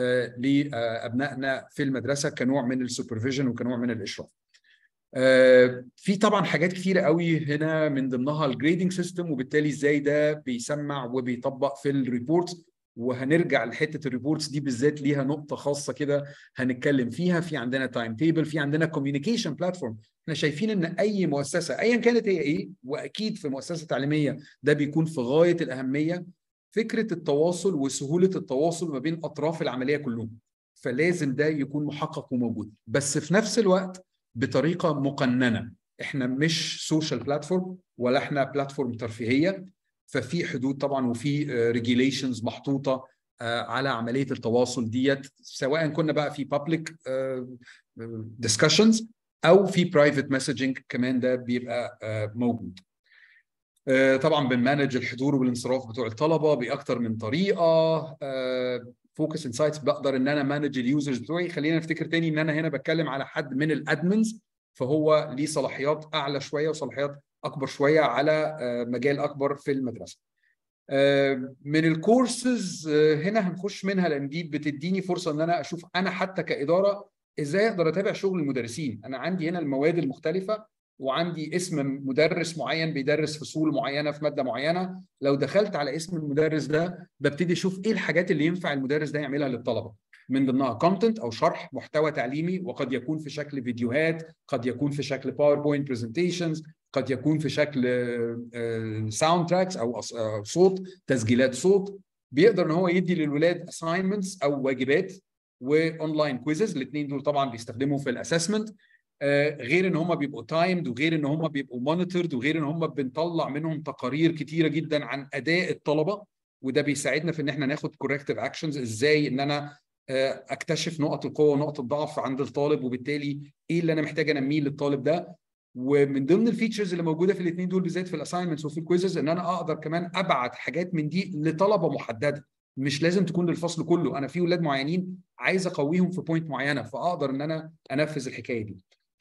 لابنائنا في المدرسه كنوع من السوبرفيجن وكنوع من الاشراف في طبعا حاجات كتيره قوي هنا من ضمنها الجريدنج سيستم وبالتالي ازاي ده بيسمع وبيطبق في الريبورتس وهنرجع لحته الريبورتس دي بالذات ليها نقطه خاصه كده هنتكلم فيها في عندنا تايم تيبل في عندنا كوميونيكيشن بلاتفورم احنا شايفين ان اي مؤسسه ايا كانت هي ايه واكيد في مؤسسه تعليميه ده بيكون في غايه الاهميه فكره التواصل وسهوله التواصل ما بين اطراف العمليه كلهم فلازم ده يكون محقق وموجود بس في نفس الوقت بطريقه مقننه احنا مش سوشيال بلاتفورم ولا احنا بلاتفورم ترفيهيه ففي حدود طبعا وفي ريجيليشنز محطوطه على عمليه التواصل ديت سواء كنا بقى في بابليك ديسكشنز او في برايفت مسجنج كمان ده بيبقى موجود طبعا بنمانج الحضور والانصراف بتوع الطلبه باكثر من طريقه فوكس انسايتس بقدر ان انا مانج اليوزرز بتوعي خلينا نفتكر تاني ان انا هنا بتكلم على حد من الادمنز فهو ليه صلاحيات اعلى شويه وصلاحيات اكبر شويه على مجال اكبر في المدرسه. من الكورسز هنا هنخش منها لان دي بتديني فرصه ان انا اشوف انا حتى كاداره ازاي اقدر اتابع شغل المدرسين، انا عندي هنا المواد المختلفه وعندي اسم مدرس معين بيدرس فصول معينه في ماده معينه، لو دخلت على اسم المدرس ده ببتدي اشوف ايه الحاجات اللي ينفع المدرس ده يعملها للطلبه. من ضمنها كونتنت او شرح محتوى تعليمي وقد يكون في شكل فيديوهات، قد يكون في شكل باوربوينت برزنتيشنز، قد يكون في شكل ساوند تراكس او صوت تسجيلات صوت بيقدر ان هو يدي للولاد اساينمنتس او واجبات واونلاين كويزز الاثنين دول طبعا بيستخدموا في الاسسمنت غير ان هم بيبقوا تايمد وغير ان هم بيبقوا مونيتورد وغير ان هم بنطلع منهم تقارير كتيره جدا عن اداء الطلبه وده بيساعدنا في ان احنا ناخد كوركتيف اكشنز ازاي ان انا اكتشف نقط القوه ونقط الضعف عند الطالب وبالتالي ايه اللي انا محتاج انميه للطالب ده ومن ضمن الفيتشرز اللي موجوده في الاثنين دول بالذات في الاساينمنتس وفي الكويزز ان انا اقدر كمان ابعت حاجات من دي لطلبه محدده مش لازم تكون للفصل كله انا في ولاد معينين عايز اقويهم في بوينت معينه فاقدر ان انا انفذ الحكايه دي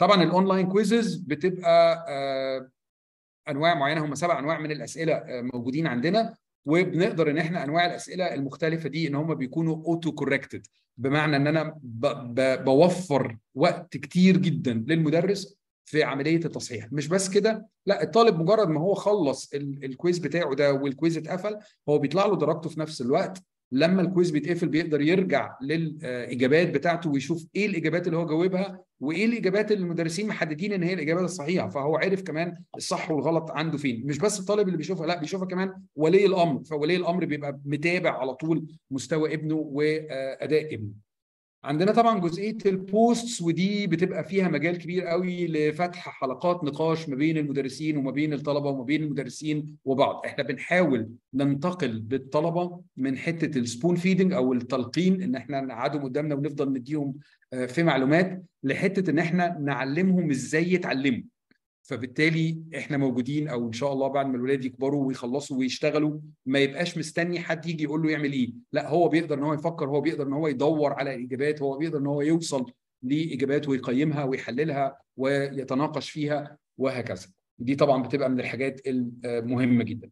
طبعا الاونلاين كويزز بتبقى آه، انواع معينه هم سبع انواع من الاسئله آه، موجودين عندنا وبنقدر ان احنا انواع الاسئله المختلفه دي ان هم بيكونوا اوتو كوركتد بمعنى ان انا ب ب بوفر وقت كتير جدا للمدرس في عمليه التصحيح مش بس كده لا الطالب مجرد ما هو خلص ال- الكويز بتاعه ده والكويز اتقفل هو بيطلع له درجته في نفس الوقت لما الكويز بيتقفل بيقدر يرجع للاجابات بتاعته ويشوف ايه الاجابات اللي هو جاوبها وايه الاجابات اللي المدرسين محددين ان هي الاجابات الصحيحه فهو عرف كمان الصح والغلط عنده فين مش بس الطالب اللي بيشوفها لا بيشوفها كمان ولي الامر فولي الامر بيبقى متابع على طول مستوى ابنه واداء ابنه عندنا طبعا جزئيه البوستس ودي بتبقى فيها مجال كبير قوي لفتح حلقات نقاش ما بين المدرسين وما بين الطلبه وما بين المدرسين وبعض احنا بنحاول ننتقل بالطلبه من حته السبون فيدنج او التلقين ان احنا نقعدهم قدامنا ونفضل نديهم آه، في معلومات لحته ان احنا نعلمهم ازاي يتعلموا فبالتالي احنا موجودين او ان شاء الله بعد ما الولاد يكبروا ويخلصوا ويشتغلوا ما يبقاش مستني حد يجي يقول له يعمل ايه لا هو بيقدر ان هو يفكر هو بيقدر ان هو يدور على اجابات هو بيقدر ان هو يوصل لاجابات ويقيمها ويحللها ويتناقش فيها وهكذا دي طبعا بتبقى من الحاجات المهمه جدا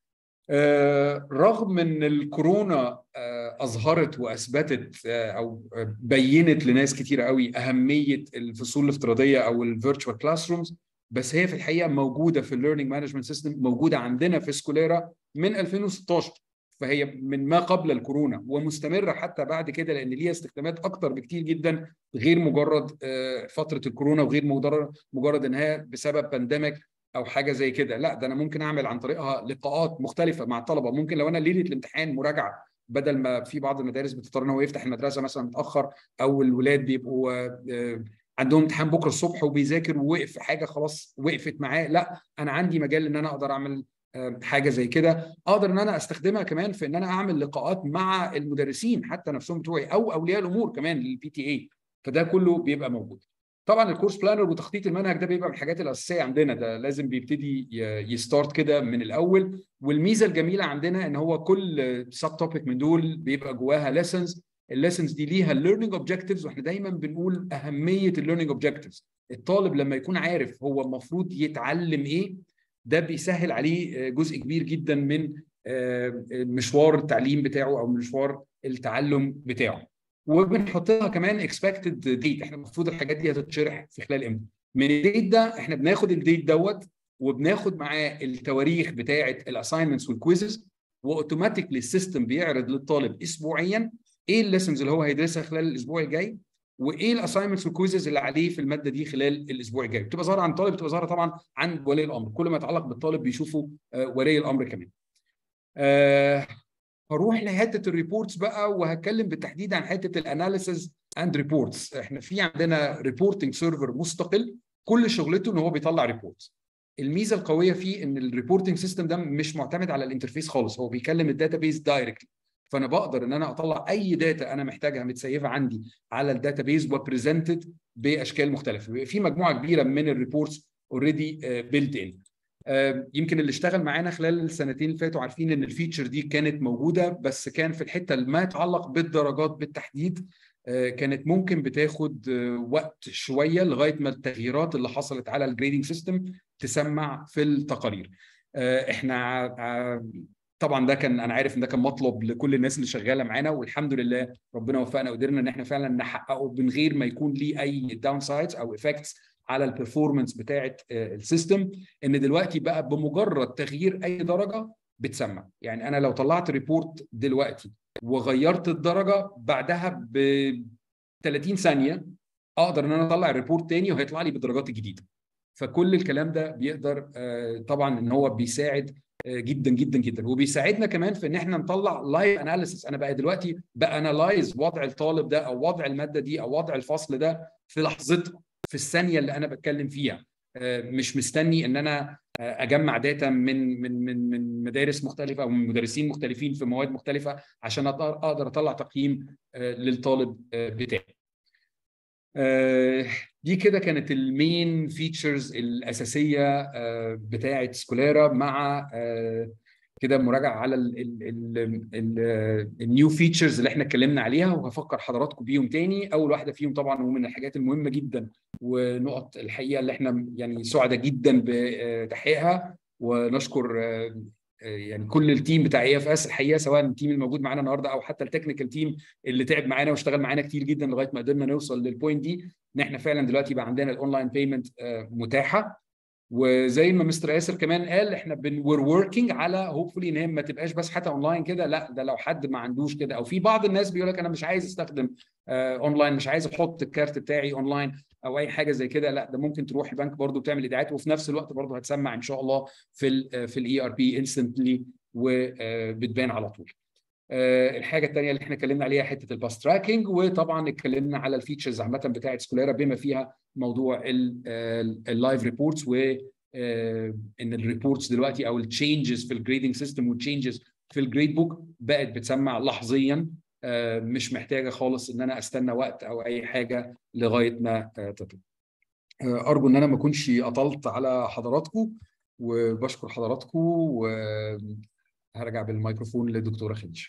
آه، رغم ان الكورونا آه، اظهرت واثبتت آه، او آه، بينت لناس كتيره قوي اهميه الفصول الافتراضيه او الفيرتشوال كلاس رومز بس هي في الحقيقه موجوده في الليرنينج مانجمنت سيستم موجوده عندنا في سكوليرا من 2016 فهي من ما قبل الكورونا ومستمره حتى بعد كده لان ليها استخدامات اكتر بكتير جدا غير مجرد آه، فتره الكورونا وغير مجرد مجرد انها بسبب بانديميك او حاجه زي كده لا ده انا ممكن اعمل عن طريقها لقاءات مختلفه مع الطلبه ممكن لو انا ليله الامتحان مراجعه بدل ما في بعض المدارس بتضطر ان هو يفتح المدرسه مثلا متاخر او الولاد بيبقوا آه، عندهم امتحان بكره الصبح وبيذاكر ووقف في حاجه خلاص وقفت معاه لا انا عندي مجال ان انا اقدر اعمل آه، حاجه زي كده اقدر ان انا استخدمها كمان في ان انا اعمل لقاءات مع المدرسين حتى نفسهم بتوعي او اولياء الامور كمان للبي تي اي فده كله بيبقى موجود طبعا الكورس بلانر وتخطيط المنهج ده بيبقى من الحاجات الاساسيه عندنا ده لازم بيبتدي ي- يستارت كده من الاول والميزه الجميله عندنا ان هو كل سب توبيك من دول بيبقى جواها ليسنز الليسنز دي ليها الليرنينج اوبجكتيفز واحنا دايما بنقول اهميه الليرنينج اوبجكتيفز الطالب لما يكون عارف هو المفروض يتعلم ايه ده بيسهل عليه جزء كبير جدا من آه، مشوار التعليم بتاعه او مشوار التعلم بتاعه وبنحط لها كمان اكسبكتد ديت احنا المفروض الحاجات دي هتتشرح في خلال امتى من الديت ده احنا بناخد الديت دوت وبناخد معاه التواريخ بتاعه الاساينمنتس والكويزز واوتوماتيكلي السيستم بيعرض للطالب اسبوعيا ايه الليسنز اللي هو هيدرسها خلال الاسبوع الجاي وايه الاساينمنتس والكويزز اللي عليه في الماده دي خلال الاسبوع الجاي بتبقى ظاهره عن الطالب بتبقى ظاهره طبعا عن ولي الامر كل ما يتعلق بالطالب بيشوفوا آه، ولي الامر كمان آه، هروح لحته الريبورتس بقى وهتكلم بالتحديد عن حته الاناليسز اند ريبورتس احنا في عندنا ريبورتنج سيرفر مستقل كل شغلته ان هو بيطلع ريبورتس الميزه القويه فيه ان الريبورتنج سيستم ده مش معتمد على الانترفيس خالص هو بيكلم الداتابيز دايركتلي فانا بقدر ان انا اطلع اي داتا انا محتاجها متسيفه عندي على الداتابيز وبريزنتد باشكال مختلفه بيبقى في مجموعه كبيره من الريبورتس اوريدي بيلت ان يمكن اللي اشتغل معانا خلال السنتين اللي فاتوا عارفين ان الفيتشر دي كانت موجوده بس كان في الحته اللي ما يتعلق بالدرجات بالتحديد آه، كانت ممكن بتاخد آه، وقت شويه لغايه ما التغييرات اللي حصلت على الجريدنج سيستم تسمع في التقارير آه، احنا ع- طبعا ده كان انا عارف ان ده كان مطلب لكل الناس اللي شغاله معانا والحمد لله ربنا وفقنا وقدرنا ان احنا فعلا نحققه من غير ما يكون ليه اي داون سايدز او افكتس على البرفورمانس بتاعه آه، السيستم ان دلوقتي بقى بمجرد تغيير اي درجه بتسمع يعني انا لو طلعت ريبورت دلوقتي وغيرت الدرجه بعدها ب 30 ثانيه اقدر ان انا اطلع الريبورت تاني وهيطلع لي بالدرجات الجديده فكل الكلام ده بيقدر آه، طبعا ان هو بيساعد آه، جدا جدا جدا وبيساعدنا كمان في ان احنا نطلع لايف اناليسيس انا بقى دلوقتي بانالايز وضع الطالب ده او وضع الماده دي او وضع الفصل ده في لحظتها في الثانيه اللي انا بتكلم فيها آه، مش مستني ان انا آه، اجمع داتا من من من من مدارس مختلفه او من مدرسين مختلفين في مواد مختلفه عشان اقدر أقدر اطلع تقييم آه، للطالب آه، بتاعي آه، دي كده كانت المين فيتشرز الاساسيه آه، بتاعه سكوليرا مع آه، كده مراجعه على النيو فيتشرز اللي احنا اتكلمنا عليها وهفكر حضراتكم بيهم تاني اول واحده فيهم طبعا ومن الحاجات المهمه جدا ونقط الحقيقه اللي احنا يعني سعداء جدا بتحقيقها ونشكر يعني كل التيم بتاع اي اف اس الحقيقه سواء التيم الموجود معانا النهارده او حتى التكنيكال تيم اللي تعب معانا واشتغل معانا كتير جدا لغايه ما قدرنا نوصل للبوينت دي ان احنا فعلا دلوقتي بقى عندنا الاونلاين بيمنت متاحه وزي ما مستر ياسر كمان قال احنا بن وير وركينج على هوبفولي ان هي ما تبقاش بس حتى اونلاين كده لا ده لو حد ما عندوش كده او في بعض الناس بيقول لك انا مش عايز استخدم اونلاين مش عايز احط الكارت بتاعي اونلاين او اي حاجه زي كده لا ده ممكن تروح البنك برضو بتعمل ايداعات وفي نفس الوقت برضو هتسمع ان شاء الله في ال في الاي ار بي انستنتلي وبتبان على طول. الحاجه الثانيه اللي احنا اتكلمنا عليها حته الباس تراكنج وطبعا اتكلمنا على الفيتشرز عامه بتاعه سكوليرا بما فيها موضوع اللايف ريبورتس و ان الريبورتس دلوقتي او التشينجز في الجريدنج سيستم والتشينجز في الجريد بوك بقت بتسمع لحظيا مش محتاجه خالص ان انا استنى وقت او اي حاجه لغايه ما تطلع. ارجو ان انا ما اكونش اطلت على حضراتكم وبشكر حضراتكم وهرجع بالميكروفون للدكتوره خديجه.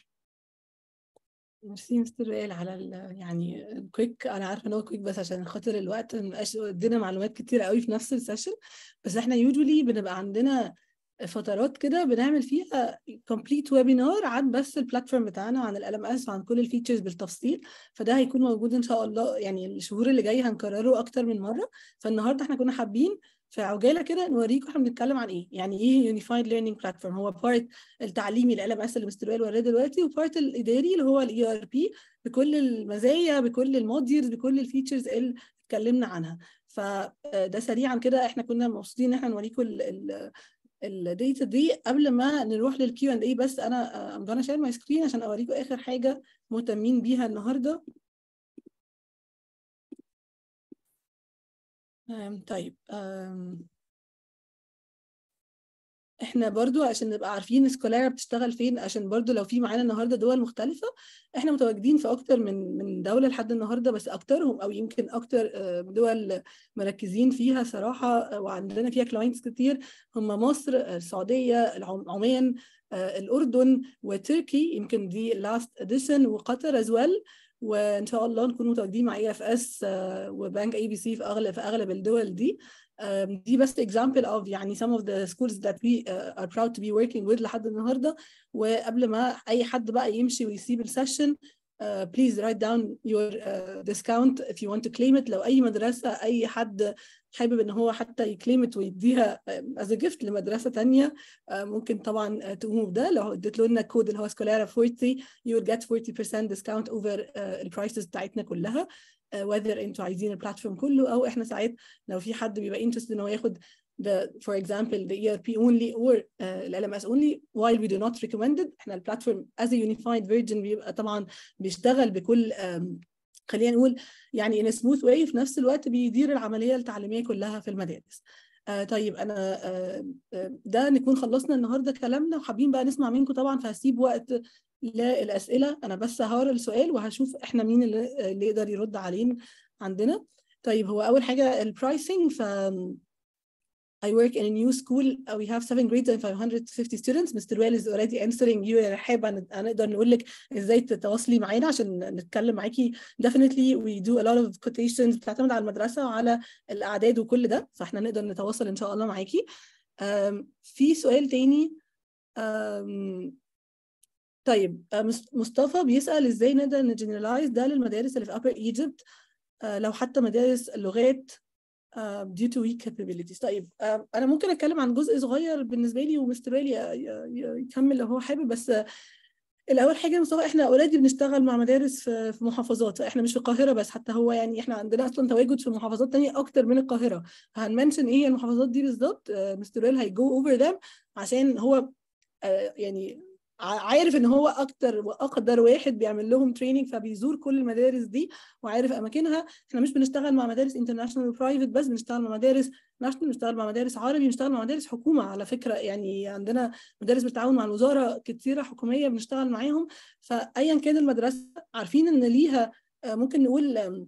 ميرسي مستر وائل على يعني كويك انا عارفه ان هو كويك بس عشان خاطر الوقت ما بقاش ادينا معلومات كتير قوي في نفس السيشن بس احنا يوجولي بنبقى عندنا فترات كده بنعمل فيها كومبليت ويبينار عن بس البلاتفورم بتاعنا عن ال ام اس وعن كل الفيتشرز بالتفصيل فده هيكون موجود ان شاء الله يعني الشهور اللي جايه هنكرره اكتر من مره فالنهارده احنا كنا حابين في عجاله كده نوريكم احنا بنتكلم عن ايه يعني ايه يونيفايد ليرنينج بلاتفورم هو بارت التعليمي ال ام اس اللي مستر وائل وراه دلوقتي وبارت الاداري اللي هو الاي ار بي بكل المزايا بكل الموديولز بكل الفيتشرز اللي اتكلمنا عنها فده سريعا كده احنا كنا مبسوطين ان احنا نوريكم الداتا دي قبل ما نروح للكيو اند اي بس انا ام جونا شير ماي سكرين عشان اوريكم اخر حاجه مهتمين بيها النهارده طيب احنا برضو عشان نبقى عارفين سكولارا بتشتغل فين عشان برضو لو في معانا النهارده دول مختلفه احنا متواجدين في اكتر من من دوله لحد النهارده بس اكترهم او يمكن اكتر دول مركزين فيها صراحه وعندنا فيها كلاينتس كتير هم مصر السعوديه عمان الاردن وتركي يمكن دي لاست اديشن وقطر از ويل وان شاء الله نكون متواجدين مع اي اف اس وبنك اي بي سي في اغلب في اغلب الدول دي دي بس example of يعني some of the schools that we uh, are proud to be working with لحد النهارده وقبل ما اي حد بقى يمشي ويسيب السيشن Uh, please write down your uh, discount if you want to claim it لو اي مدرسه اي حد حابب ان هو حتى يكليمت ويديها as a gift لمدرسه ثانيه uh, ممكن طبعا تقوموا بده لو اديت لنا الكود اللي هو سكولارا 40 you will get 40% discount over البرايسز بتاعتنا كلها whether انتوا عايزين البلاتفورم كله او احنا ساعات لو في حد بيبقى interested ان هو ياخد the for example the ERP only or uh, ال LMS only while we do not recommend it احنا البلاتفورم as a unified version بيبقى طبعا بيشتغل بكل um, خلينا نقول يعني in a smooth way في نفس الوقت بيدير العمليه التعليميه كلها في المدارس. آه طيب انا آه ده نكون خلصنا النهارده كلامنا وحابين بقى نسمع منكم طبعا فهسيب وقت للاسئله انا بس هقرا السؤال وهشوف احنا مين اللي, اللي يقدر يرد علينا عندنا. طيب هو اول حاجه البرايسنج ف I work in a new school. Uh, we have seven grades and 550 students. Mr. Well is already answering you. رحاب هنقدر نقول لك ازاي تتواصلي معانا عشان نتكلم معاكي. Definitely we do a lot of quotations بتعتمد على المدرسة وعلى الأعداد وكل ده فاحنا نقدر نتواصل إن شاء الله معاكي. Um, في سؤال تاني um, طيب مصطفى بيسأل ازاي نقدر نجنرالايز ده للمدارس اللي في Upper Egypt uh, لو حتى مدارس اللغات Uh, due to weak capabilities طيب uh, انا ممكن اتكلم عن جزء صغير بالنسبه لي ومستر بالي يكمل لو هو حابب بس uh, الاول حاجه مصطفى احنا اوريدي بنشتغل مع مدارس في, في محافظات احنا مش في القاهره بس حتى هو يعني احنا عندنا اصلا تواجد في محافظات تانية اكتر من القاهره هنمنشن ايه المحافظات دي بالظبط مستر بيل هيجو اوفر ذم عشان هو يعني عارف ان هو اكتر واقدر واحد بيعمل لهم تريننج فبيزور كل المدارس دي وعارف اماكنها احنا مش بنشتغل مع مدارس انترناشونال وبرايفت بس بنشتغل مع مدارس ناشونال بنشتغل مع مدارس عربي بنشتغل مع مدارس حكومه على فكره يعني عندنا مدارس بالتعاون مع الوزاره كتيره حكوميه بنشتغل معاهم فايا كان المدرسه عارفين ان ليها ممكن نقول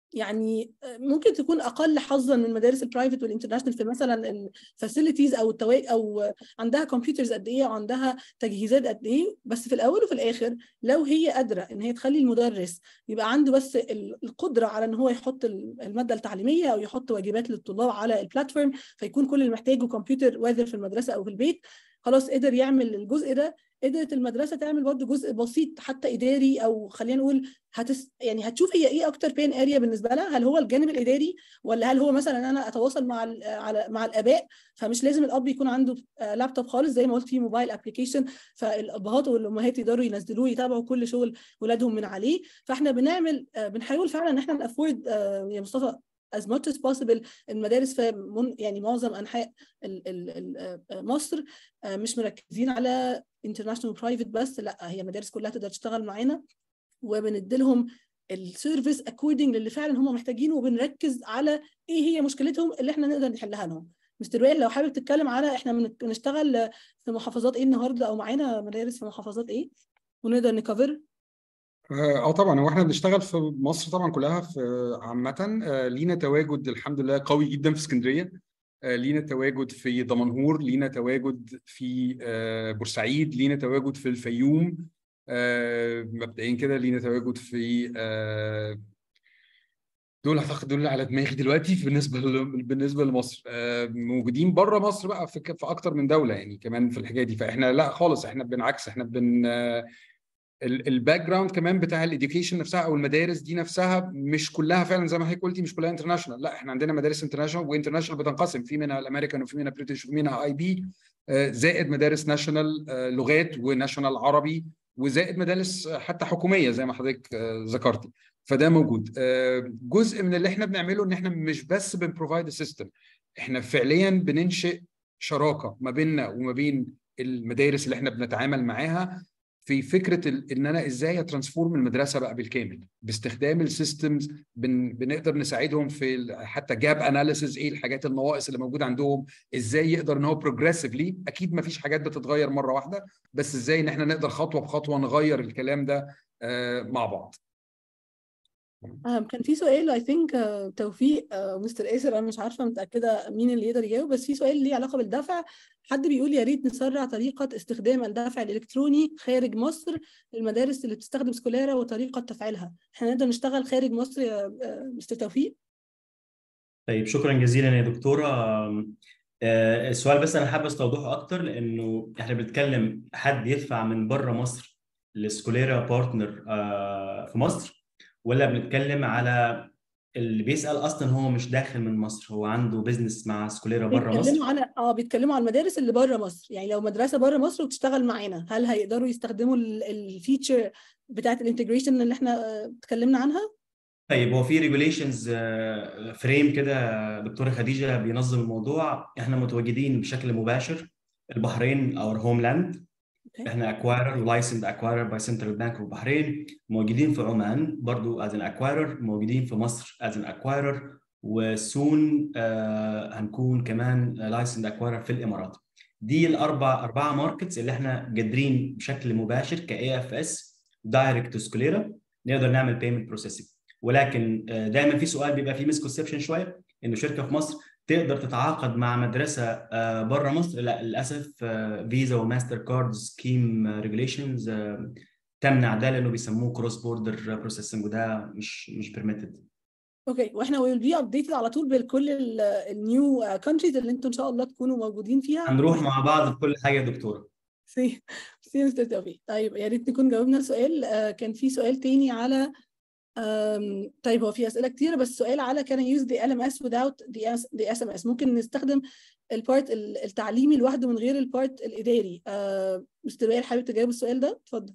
يعني ممكن تكون اقل حظا من مدارس البرايفت والانترناشونال في مثلا الفاسيلتيز او التواجد او عندها كمبيوترز قد ايه وعندها تجهيزات قد ايه بس في الاول وفي الاخر لو هي قادره ان هي تخلي المدرس يبقى عنده بس القدره على ان هو يحط الماده التعليميه او يحط واجبات للطلاب على البلاتفورم فيكون كل اللي محتاجه كمبيوتر واذر في المدرسه او في البيت خلاص قدر يعمل الجزء ده قدرت المدرسه تعمل برضه جزء بسيط حتى اداري او خلينا نقول هتس يعني هتشوف هي ايه اكتر بين اريا بالنسبه لها هل هو الجانب الاداري ولا هل هو مثلا انا اتواصل مع على مع الاباء فمش لازم الاب يكون عنده لابتوب خالص زي ما قلت في موبايل ابلكيشن فالابهات والامهات يقدروا ينزلوه يتابعوا كل شغل ولادهم من عليه فاحنا بنعمل بنحاول فعلا ان احنا نافورد يا مصطفى as much as possible المدارس في من يعني معظم انحاء ال ال مصر مش مركزين على international private بس لا هي مدارس كلها تقدر تشتغل معانا وبنديلهم السيرفيس اكوردنج للي فعلا هم محتاجينه وبنركز على ايه هي مشكلتهم اللي احنا نقدر نحلها لهم مستر وائل لو حابب تتكلم على احنا بنشتغل في محافظات ايه النهارده او معانا مدارس في محافظات ايه ونقدر نكفر اه طبعا هو احنا بنشتغل في مصر طبعا كلها في عامة آه لينا تواجد الحمد لله قوي جدا في اسكندرية آه لينا تواجد في دمنهور لينا تواجد في آه بورسعيد لينا تواجد في الفيوم مبدئيا كده لينا تواجد في دول اعتقد دول على دماغي دلوقتي بالنسبه بالنسبه لمصر موجودين بره مصر بقى في في اكتر من دوله يعني كمان في الحكايه دي فاحنا لا خالص احنا بالعكس احنا بن الباك جراوند كمان بتاع الاديوكيشن نفسها او المدارس دي نفسها مش كلها فعلا زي ما حضرتك قلتي مش كلها انترناشونال لا احنا عندنا مدارس انترناشونال وانترناشونال بتنقسم في منها الامريكان وفي منها بريتش وفي منها اي بي زائد مدارس ناشونال لغات وناشونال عربي وزائد مدارس حتى حكوميه زي ما حضرتك ذكرتي فده موجود جزء من اللي احنا بنعمله ان احنا مش بس بنبروفايد سيستم احنا فعليا بننشئ شراكه ما بيننا وما بين المدارس اللي احنا بنتعامل معاها في فكره ان انا ازاي اترانسفورم المدرسه بقى بالكامل باستخدام السيستمز بن بنقدر نساعدهم في حتى جاب اناليسز ايه الحاجات النواقص اللي موجوده عندهم ازاي يقدر ان هو بروجريسفلي اكيد ما فيش حاجات بتتغير مره واحده بس ازاي ان احنا نقدر خطوه بخطوه نغير الكلام ده آه مع بعض كان في سؤال اي ثينك توفيق مستر ايسر انا مش عارفه متاكده مين اللي يقدر يجاوب بس في سؤال ليه علاقه بالدفع حد بيقول يا ريت نسرع طريقه استخدام الدفع الالكتروني خارج مصر للمدارس اللي بتستخدم سكولارا وطريقه تفعيلها احنا نقدر نشتغل خارج مصر يا مستر توفيق طيب شكرا جزيلا يا دكتوره السؤال بس انا حابب استوضحه اكتر لانه احنا بنتكلم حد يدفع من بره مصر لسكوليرا بارتنر في مصر ولا بنتكلم على اللي بيسال اصلا هو مش داخل من مصر هو عنده بزنس مع سكوليرا بره مصر بيتكلموا على اه بيتكلموا على المدارس اللي بره مصر يعني لو مدرسه بره مصر وبتشتغل معانا هل هيقدروا يستخدموا الفيتشر بتاعت الانتجريشن اللي احنا اتكلمنا عنها طيب هو في ريجوليشنز فريم كده دكتوره خديجه بينظم الموضوع احنا متواجدين بشكل مباشر البحرين اور هوم لاند احنا اكوايرر ولايسند اكوايرر باي سنترال بانك البحرين موجودين في عمان برضو از ان اكوايرر موجودين في مصر از ان اكوايرر وسون آه هنكون كمان لايسند اكوايرر في الامارات دي الاربع اربعه ماركتس اللي احنا قادرين بشكل مباشر كاي اف اس دايركت تو سكوليرا نقدر نعمل بيمنت بروسيسنج ولكن آه دايما في سؤال بيبقى فيه مسكونسبشن شويه انه شركه في مصر تقدر تتعاقد مع مدرسه بره مصر لا للاسف فيزا وماستر كارد سكيم ريجوليشنز تمنع ده لانه بيسموه كروس بوردر بروسيسنج وده مش مش بيرميتد اوكي واحنا ويل بي ابديتد على طول بكل النيو كونتريز اللي انتم ان شاء الله تكونوا موجودين فيها هنروح مع بعض في كل حاجه يا دكتوره سي سي مستر توفيق طيب يا ريت نكون جاوبنا السؤال كان في سؤال تاني على Um, طيب هو في اسئله كتيره بس سؤال على can I use the LMS without the, the SMS ممكن نستخدم البارت التعليمي لوحده من غير البارت الاداري uh, مستر وائل حابب تجاوب السؤال ده اتفضل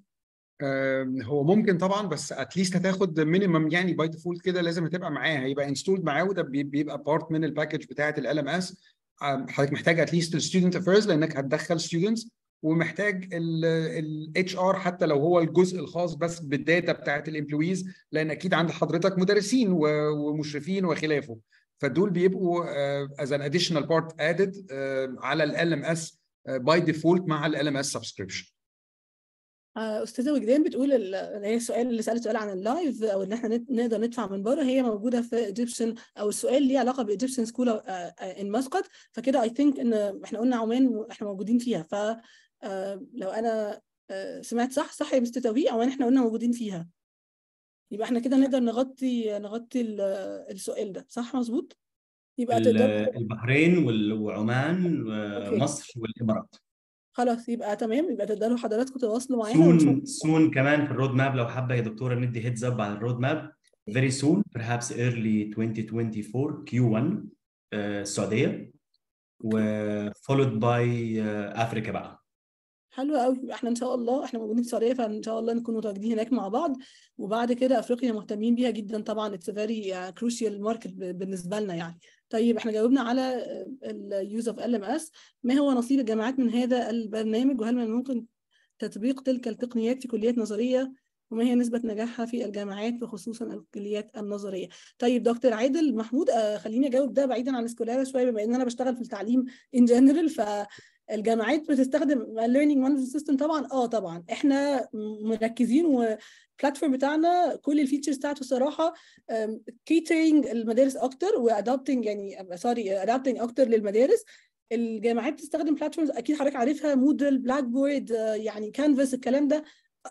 هو ممكن طبعا بس اتليست هتاخد مينيمم يعني باي ديفولت كده لازم هتبقى معاه هيبقى انستولد معاه وده بيبقى بارت من الباكج بتاعه ال ال ام اس حضرتك محتاج اتليست الستودنت افيرز لانك هتدخل ستودنتس ومحتاج الاتش ار حتى لو هو الجزء الخاص بس بالداتا بتاعت الامبلويز لان اكيد عند حضرتك مدرسين ومشرفين وخلافه فدول بيبقوا از ان اديشنال بارت ادد على ال ام اس باي ديفولت مع ال ام اس سبسكريبشن آه، استاذه وجدان بتقول ال- اللي هي السؤال اللي سالت سؤال عن اللايف او ان احنا نت- نقدر ندفع من بره هي موجوده في ايجيبشن او السؤال ليه علاقه بايجيبشن سكول ان مسقط فكده اي ثينك ان احنا قلنا عمان احنا موجودين فيها ف آه، لو انا آه، سمعت صح صح يا مستر توفيق عمان احنا قلنا موجودين فيها يبقى احنا كده نقدر نغطي نغطي ال- السؤال ده صح مظبوط يبقى ال- تقدر البحرين وال- وعمان أوكي. ومصر والامارات خلاص يبقى تمام يبقى تقدروا حضراتكم تواصلوا معانا ونشوف سون سون كمان في الرود ماب لو حابه يا دكتوره ندي هيدز اب على الرود ماب very soon perhaps early 2024 Q1 آه، السعوديه و followed by آه، افريكا بقى حلو قوي يبقى احنا ان شاء الله احنا موجودين في السعوديه فان شاء الله نكون متواجدين هناك مع بعض وبعد كده افريقيا مهتمين بيها جدا طبعا اتس فيري كروشيال ماركت بالنسبه لنا يعني طيب احنا جاوبنا على اليوز اوف ال ام اس ما هو نصيب الجامعات من هذا البرنامج وهل من الممكن تطبيق تلك التقنيات في كليات نظريه وما هي نسبة نجاحها في الجامعات وخصوصا الكليات النظرية طيب دكتور عادل محمود آه خليني أجاوب ده بعيدا عن سكولارا شوية بما إن أنا بشتغل في التعليم in general فالجامعات بتستخدم learning management system طبعا اه طبعا احنا مركزين والبلاتفورم بتاعنا كل الفيتشرز بتاعته صراحة كيترينج المدارس أكتر وأدابتنج يعني سوري أدابتنج أكتر للمدارس الجامعات بتستخدم بلاتفورمز اكيد حضرتك عارفها مودل بلاك بورد يعني كانفاس الكلام ده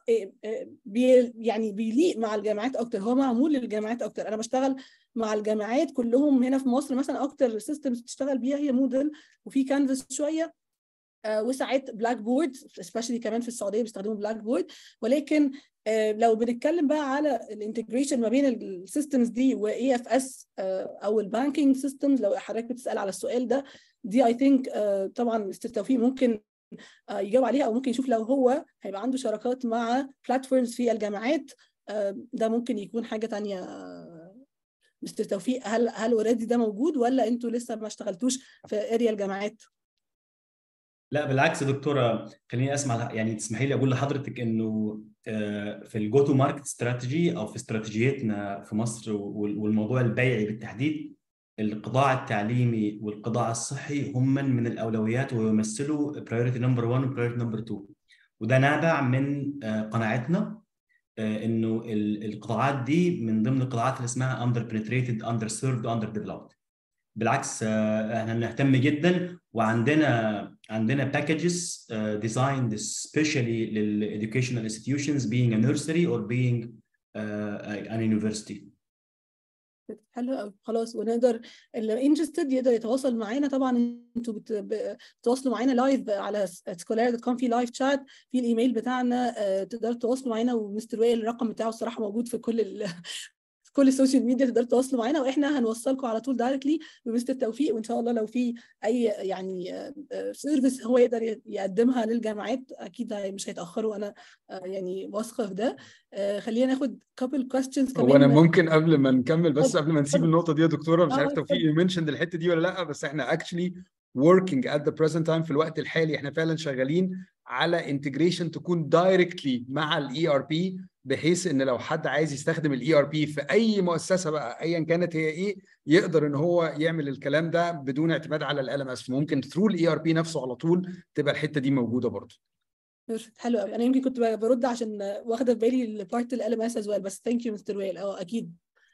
بي يعني بيليق مع الجامعات اكتر هو معمول للجامعات اكتر انا بشتغل مع الجامعات كلهم هنا في مصر مثلا اكتر سيستمز بتشتغل بيها هي مودل وفي كانفاس شويه آه وساعات بلاك بورد سبيشالي كمان في السعوديه بيستخدموا بلاك بورد ولكن آه لو بنتكلم بقى على الانتجريشن ما بين السيستمز دي واي اف اس او البانكينج سيستمز لو حضرتك بتسال على السؤال ده دي اي ثينك طبعا مستر توفيق ممكن يجاوب عليها او ممكن يشوف لو هو هيبقى عنده شراكات مع بلاتفورمز في الجامعات ده ممكن يكون حاجه تانية مستر توفيق هل هل اوريدي ده موجود ولا انتوا لسه ما اشتغلتوش في اريا الجامعات؟ لا بالعكس يا دكتوره خليني اسمع يعني تسمحي لي اقول لحضرتك انه في الجو تو ماركت استراتيجي او في استراتيجيتنا في مصر والموضوع البيعي بالتحديد القطاع التعليمي والقطاع الصحي هم من الاولويات ويمثلوا برايورتي نمبر 1 وبرايورتي نمبر 2 وده نابع من قناعتنا انه القطاعات دي من ضمن القطاعات اللي اسمها اندر بنتريتد اندر سيرفد اندر ديفلوبد بالعكس احنا بنهتم جدا وعندنا عندنا باكجز ديزايند سبيشالي للeducational institutions being a nursery or being uh, an university حلو قوي خلاص ونقدر اللي انترستد يقدر يتواصل معانا طبعا انتوا بتتواصلوا معانا لايف على سكولار دوت كوم في لايف شات في الايميل بتاعنا تقدروا تتواصلوا معانا ومستر وائل الرقم بتاعه الصراحه موجود في كل ال... في كل السوشيال ميديا تقدروا تتواصلوا معانا واحنا هنوصلكم على طول دايركتلي بمستر توفيق وان شاء الله لو في اي يعني سيرفيس هو يقدر يقدمها للجامعات اكيد مش هيتاخروا انا يعني واثقه في ده خلينا ناخد كابل كويستشنز كمان هو انا ممكن قبل ما نكمل بس قبل ما نسيب النقطه دي يا دكتوره مش عارف توفيق يمنشن الحته دي ولا لا بس احنا اكشلي working at the present time في الوقت الحالي احنا فعلا شغالين على انتجريشن تكون دايركتلي مع الاي ار بي بحيث ان لو حد عايز يستخدم الاي ار بي في اي مؤسسه بقى ايا كانت هي ايه يقدر ان هو يعمل الكلام ده بدون اعتماد على ال ام اس ممكن ثرو الاي ار بي نفسه على طول تبقى الحته دي موجوده برضه حلو قوي انا يمكن كنت برد عشان واخده في بالي البارت ال ام اس از ويل بس ثانك يو مستر ويل اه اكيد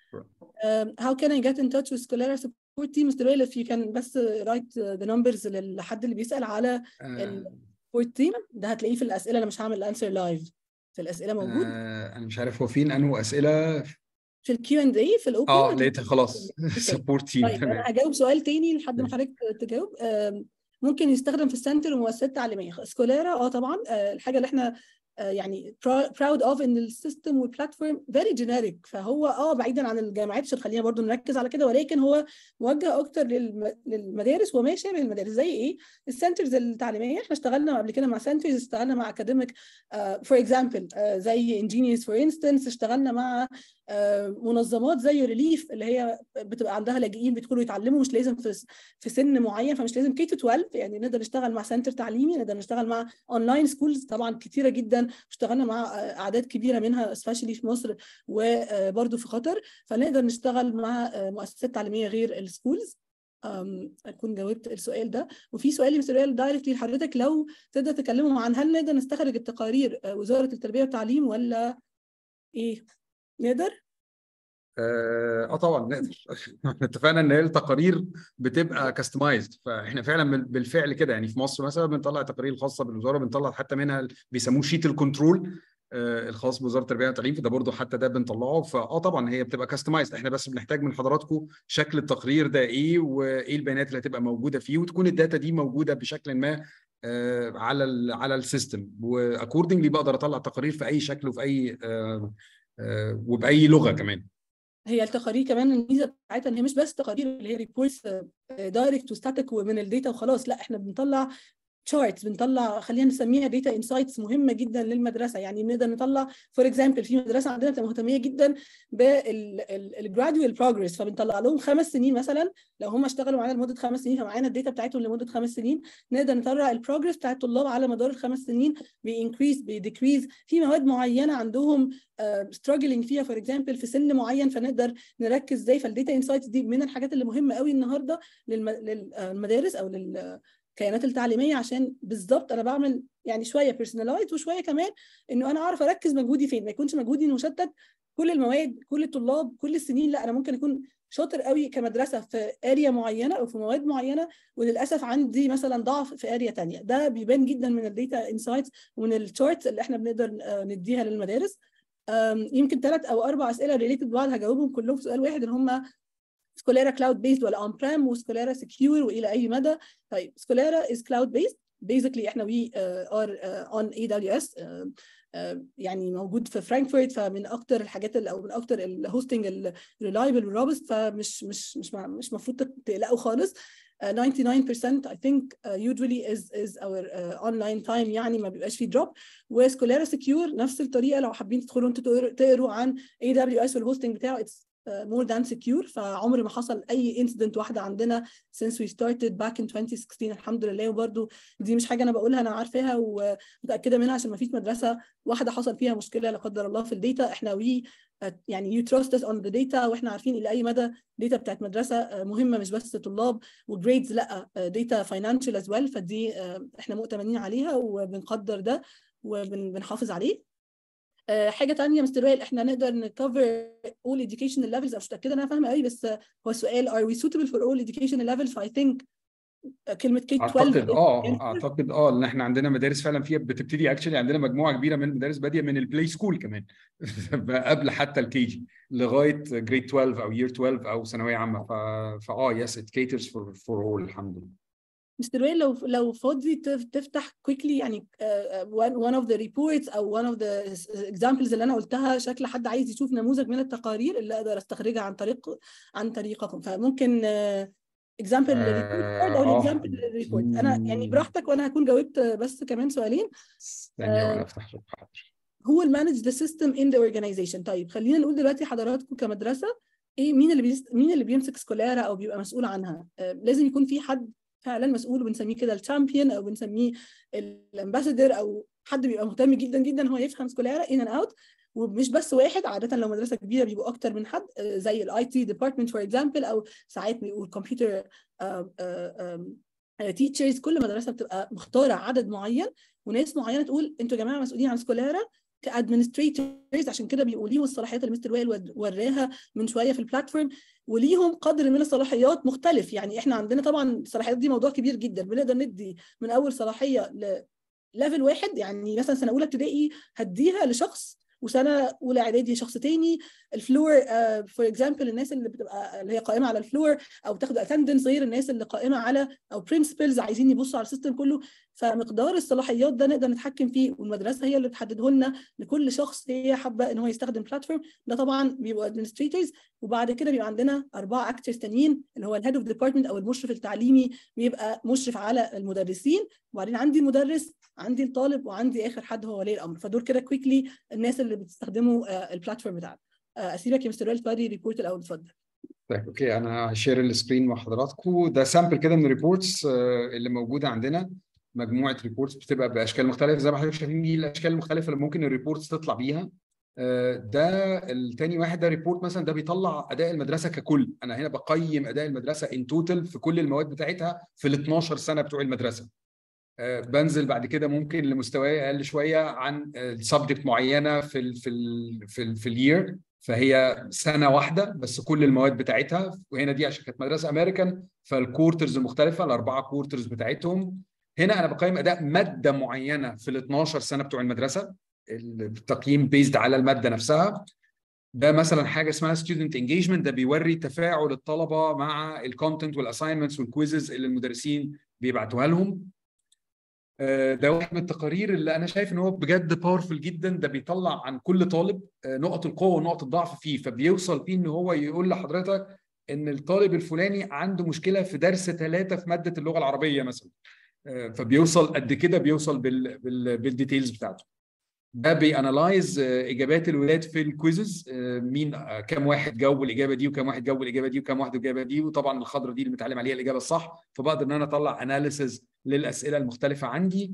um, how can I get in touch with Scholara support team مستر ويل if you can بس write the numbers للحد اللي بيسال على ال support team ده هتلاقيه في الاسئله انا مش هعمل الانسر لايف في الاسئله موجود آه انا مش عارف هو فين انه اسئله في الكيو اند اي في الاوبن اه لقيتها خلاص سبورت تيم طيب انا هجاوب سؤال تاني لحد ما حضرتك تجاوب ممكن يستخدم في السنتر ومؤسسات تعليميه سكولارا اه طبعا الحاجه اللي احنا يعني براود اوف ان السيستم والبلاتفورم فيري جينيريك فهو اه بعيدا عن الجامعات عشان خلينا برضو نركز على كده ولكن هو موجه اكتر للمدارس وما شابه المدارس زي ايه السنترز التعليميه احنا اشتغلنا قبل كده مع سنترز اشتغلنا مع اكاديميك فور اكزامبل زي انجينيرز فور انستنس اشتغلنا مع uh, منظمات زي ريليف اللي هي بتبقى عندها لاجئين بيدخلوا يتعلموا مش لازم في في سن معين فمش لازم كي تو 12 يعني نقدر نشتغل مع سنتر تعليمي نقدر نشتغل مع اونلاين سكولز طبعا كتيره جدا اشتغلنا مع اعداد كبيره منها سبيشالي في مصر وبرده في قطر فنقدر نشتغل مع مؤسسات تعليميه غير السكولز اكون جاوبت السؤال ده وفي سؤال سؤال دايركتلي لحضرتك لو تقدر تكلموا عن هل نقدر نستخرج التقارير وزاره التربيه والتعليم ولا ايه نقدر اه طبعا نقدر اتفقنا ان هي التقارير بتبقى كاستمايزد فاحنا فعلا بالفعل كده يعني في مصر مثلا بنطلع تقارير خاصه بالوزاره بنطلع حتى منها بيسموه شيت الكنترول آه الخاص بوزاره التربيه والتعليم فده برضه حتى ده بنطلعه فاه طبعا هي بتبقى كاستمايزد احنا بس بنحتاج من حضراتكم شكل التقرير ده ايه وايه البيانات اللي هتبقى موجوده فيه وتكون الداتا دي موجوده بشكل ما آه على ال على السيستم واكوردنجلي بقدر اطلع تقارير في اي شكل وفي اي آه وباي لغه كمان هي التقارير كمان الميزه بتاعتها ان هي مش بس تقارير اللي هي ريبورتس دايركت وستاتيك ومن الداتا وخلاص لا احنا بنطلع تشارتس بنطلع خلينا نسميها داتا انسايتس مهمه جدا للمدرسه يعني بنقدر نطلع فور اكزامبل في مدرسه عندنا بتبقى مهتميه جدا بالجرادوال بروجرس فبنطلع لهم خمس سنين مثلا لو هم اشتغلوا معانا لمده خمس سنين فمعانا الداتا بتاعتهم لمده خمس سنين نقدر نطلع البروجرس بتاع الطلاب على مدار الخمس سنين بينكريز بيديكريز في مواد معينه عندهم ستراجلينج uh, فيها فور اكزامبل في سن معين فنقدر نركز ازاي فالداتا انسايتس دي من الحاجات اللي مهمه قوي النهارده للم... للمدارس او لل الكيانات التعليميه عشان بالظبط انا بعمل يعني شويه بيرسونلايز وشويه كمان انه انا اعرف اركز مجهودي فين ما يكونش مجهودي مشتت كل المواد كل الطلاب كل السنين لا انا ممكن اكون شاطر قوي كمدرسه في اريا معينه او في مواد معينه وللاسف عندي مثلا ضعف في اريا ثانيه ده بيبان جدا من الداتا انسايتس ومن الشارتس اللي احنا بنقدر نديها للمدارس يمكن ثلاث او اربع اسئله ريليتد ببعض هجاوبهم كلهم في سؤال واحد اللي هم سكوليرا كلاود بيزد ولا اون بريم وسكوليرا سكيور والى اي مدى طيب سكوليرا از كلاود بيزد بيزيكلي احنا وي ار اون اي دبليو اس يعني موجود في فرانكفورت فمن اكتر الحاجات او من اكتر الهوستنج الريلايبل والروبست فمش مش مش مش المفروض تقلقوا خالص Uh, 99% I think uh, usually is is our uh, online time يعني ما بيبقاش فيه دروب وسكوليرا سكيور نفس الطريقه لو حابين تدخلوا انتوا تقروا عن اي دبليو اس والهوستنج بتاعه it's مور ذان سكيور فعمر ما حصل اي انسيدنت واحده عندنا since we started back in 2016 الحمد لله وبرده دي مش حاجه انا بقولها انا عارفاها ومتاكده منها عشان ما فيش مدرسه واحده حصل فيها مشكله لا قدر الله في الداتا احنا وي يعني you trust us on the data واحنا عارفين الى اي مدى الداتا بتاعت مدرسه مهمه مش بس طلاب وجريدز لا داتا فاينانشال از ويل فدي احنا مؤتمنين عليها وبنقدر ده وبنحافظ عليه حاجه تانية مستر وائل احنا نقدر نكفر all educational levels مش متاكده انا فاهمه قوي بس هو السؤال are we suitable for all educational levels I think كلمه كي 12 اعتقد اه اعتقد اه ان احنا عندنا مدارس فعلا فيها بتبتدي اكشلي عندنا مجموعه كبيره من المدارس باديه من البلاي سكول كمان قبل حتى الكي جي لغايه جريد 12 او يير 12 او ثانويه عامه فاه يس ات كيترز فور فور اول الحمد لله مستر ويل لو لو فاضي تفتح كويكلي يعني one of the reports او one of the examples اللي انا قلتها شكل حد عايز يشوف نموذج من التقارير اللي اقدر استخرجها عن طريق عن طريقكم فممكن اكزامبل ريبورت او اكزامبل ريبورت انا يعني براحتك وانا هكون جاوبت بس كمان سؤالين ثانيه وانا افتح حاضر هو المانج ذا سيستم ان ذا اورجانيزيشن طيب خلينا نقول دلوقتي حضراتكم كمدرسه ايه مين اللي بيست... مين اللي بيمسك سكولارا او بيبقى مسؤول عنها آه لازم يكون في حد فعلا مسؤول وبنسميه كده الشامبيون او بنسميه الامباسادور او حد بيبقى مهتم جدا جدا هو يفهم سكولارا ان اند اوت ومش بس واحد عاده لو مدرسه كبيره بيبقوا اكتر من حد زي الاي تي ديبارتمنت فور اكزامبل او ساعات بيبقوا الكمبيوتر تيتشرز كل مدرسه بتبقى مختاره عدد معين وناس معينه تقول انتوا يا جماعه مسؤولين عن سكولارا كادمنستريتورز عشان كده بيبقوا ليهم الصلاحيات اللي مستر وائل وراها من شويه في البلاتفورم وليهم قدر من الصلاحيات مختلف يعني احنا عندنا طبعا الصلاحيات دي موضوع كبير جدا بنقدر ندي من اول صلاحيه لليفل واحد يعني مثلا سنه اولى ابتدائي هديها لشخص وسنه اولى اعدادي شخص تاني الفلور فور uh, اكزامبل الناس اللي بتبقى اللي هي قائمه على الفلور او بتاخد اتندنس غير الناس اللي قائمه على او برنسبلز عايزين يبصوا على السيستم كله فمقدار الصلاحيات ده نقدر نتحكم فيه والمدرسه هي اللي بتحدده لنا لكل شخص هي حابه ان هو يستخدم بلاتفورم ده طبعا بيبقوا ادمنستريتورز وبعد كده بيبقى عندنا اربعه اكترز تانيين اللي هو الهيد اوف ديبارتمنت او المشرف التعليمي بيبقى مشرف على المدرسين وبعدين عندي المدرس عندي الطالب وعندي اخر حد هو ولي الامر فدول كده كويكلي الناس اللي بتستخدموا البلاتفورم بتاعنا اسيبك يا مستر وائل توري ريبورت الاول اتفضل طيب اوكي انا هشير السكرين مع حضراتكم ده سامبل كده من الريبورتس اللي موجوده عندنا مجموعه ريبورتس بتبقى باشكال مختلفه زي ما حضرتك شايفين دي الاشكال المختلفه اللي ممكن الريبورتس تطلع بيها آه، ده التاني واحد ده ريبورت مثلا ده بيطلع اداء المدرسه ككل انا هنا بقيم اداء المدرسه ان توتال في كل المواد بتاعتها في ال 12 سنه بتوع المدرسه آه، بنزل بعد كده ممكن لمستوى اقل شويه عن سبجكت معينه في ال في ال في ال في الير فهي سنه واحده بس كل المواد بتاعتها وهنا دي عشان كانت مدرسه امريكان فالكورترز المختلفه الاربعه كورترز بتاعتهم هنا انا بقيم اداء ماده معينه في ال 12 سنه بتوع المدرسه التقييم بيزد على الماده نفسها ده مثلا حاجه اسمها ستودنت انجيجمنت ده بيوري تفاعل الطلبه مع الكونتنت والاساينمنتس والكويزز اللي المدرسين بيبعتوها لهم آه، ده واحد من التقارير اللي انا شايف ان هو بجد باورفul جدا ده بيطلع عن كل طالب آه، نقط القوه ونقط الضعف فيه فبيوصل فيه ان هو يقول لحضرتك ان الطالب الفلاني عنده مشكله في درس ثلاثه في ماده اللغه العربيه مثلا آه، فبيوصل قد كده بيوصل بال بال بالديتيلز بتاعته ده بيانلايز اجابات الولاد في الكويزز مين آه، كام واحد جاوب الاجابه دي وكام واحد جاوب الاجابه دي وكام واحد الاجابه دي وطبعا الخضره دي اللي متعلم عليها الاجابه الصح فبقدر ان انا اطلع اناليسز للاسئله المختلفه عندي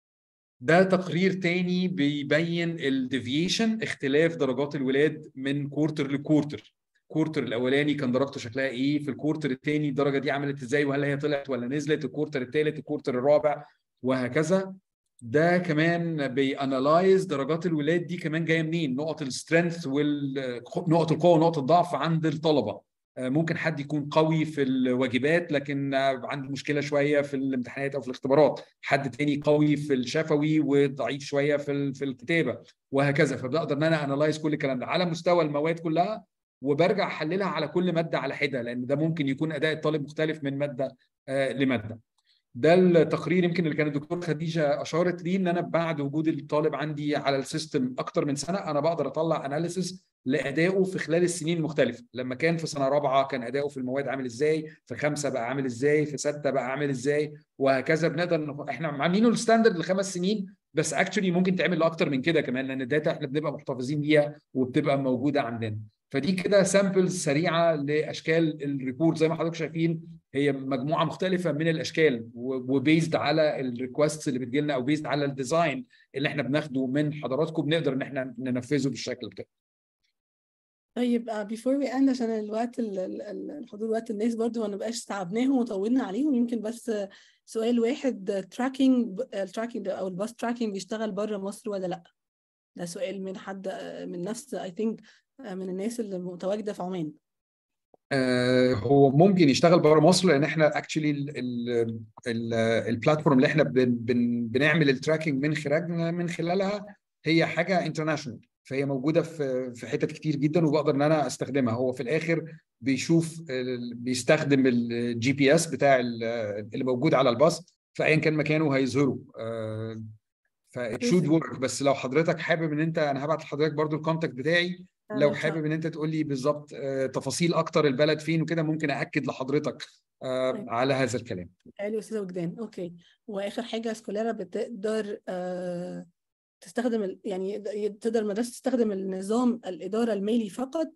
ده تقرير تاني بيبين الديفيشن اختلاف درجات الولاد من كورتر لكورتر الكورتر الاولاني كان درجته شكلها ايه في الكورتر الثاني الدرجه دي عملت ازاي وهل هي طلعت ولا نزلت الكورتر الثالث الكورتر الرابع وهكذا ده كمان بيانلايز درجات الولاد دي كمان جايه منين نقط السترينث ونقط القوه ونقط الضعف عند الطلبه آه، ممكن حد يكون قوي في الواجبات لكن آه، عنده مشكله شويه في الامتحانات او في الاختبارات حد تاني قوي في الشفوي وضعيف شويه في ال- في الكتابه وهكذا فبقدر ان انا انلايز كل الكلام ده على مستوى المواد كلها وبرجع احللها على كل ماده على حده لان ده ممكن يكون اداء الطالب مختلف من ماده آه، لماده ده التقرير يمكن اللي كانت الدكتوره خديجه اشارت ليه ان انا بعد وجود الطالب عندي على السيستم اكتر من سنه انا بقدر اطلع اناليسيس لادائه في خلال السنين المختلفه لما كان في سنه رابعه كان اداؤه في المواد عامل ازاي في خمسه بقى عامل ازاي في سته بقى عامل ازاي وهكذا بنقدر نخ- احنا عاملينه الستاندرد لخمس سنين بس اكشولي ممكن تعمل لاكتر من كده كمان لان الداتا احنا بنبقى محتفظين بيها وبتبقى موجوده عندنا فدي كده سامبلز سريعه لاشكال الريبورت زي ما حضرتك شايفين هي مجموعه مختلفه من الاشكال وبيزد على الريكوستس اللي بتجي لنا او بيزد على الديزاين اللي احنا بناخده من حضراتكم بنقدر ان احنا ننفذه بالشكل ده طيب uh, before we end عشان الوقت ال- ال- ال- الحضور وقت الناس برضو ما نبقاش تعبناهم وطولنا عليهم يمكن بس آه، سؤال واحد تراكنج التراكنج او الباس تراكنج بيشتغل بره مصر ولا لا ده سؤال من حد آه، من نفس اي ثينك من الناس اللي متواجده في عمان آه، هو ممكن يشتغل بره مصر لان احنا اكشلي البلاتفورم اللي احنا بن بن بنعمل التراكنج من خلالنا من خلالها هي حاجه انترناشونال فهي موجوده في في حتت كتير جدا وبقدر ان انا استخدمها هو في الاخر بيشوف ال- بيستخدم الجي بي اس بتاع ال- اللي موجود على الباص فايا كان مكانه هيظهره فات شود Perfect. ورك بس لو حضرتك حابب ان انت انا هبعت لحضرتك برضو الكونتاكت بتاعي لو آه، حابب ان انت تقول لي بالظبط آه، تفاصيل اكتر البلد فين وكده ممكن ااكد لحضرتك آه، طيب. على هذا الكلام حلو استاذ وجدان اوكي واخر حاجه سكولارا بتقدر آه تستخدم ال- يعني تقدر المدرسه تستخدم النظام الاداره المالي فقط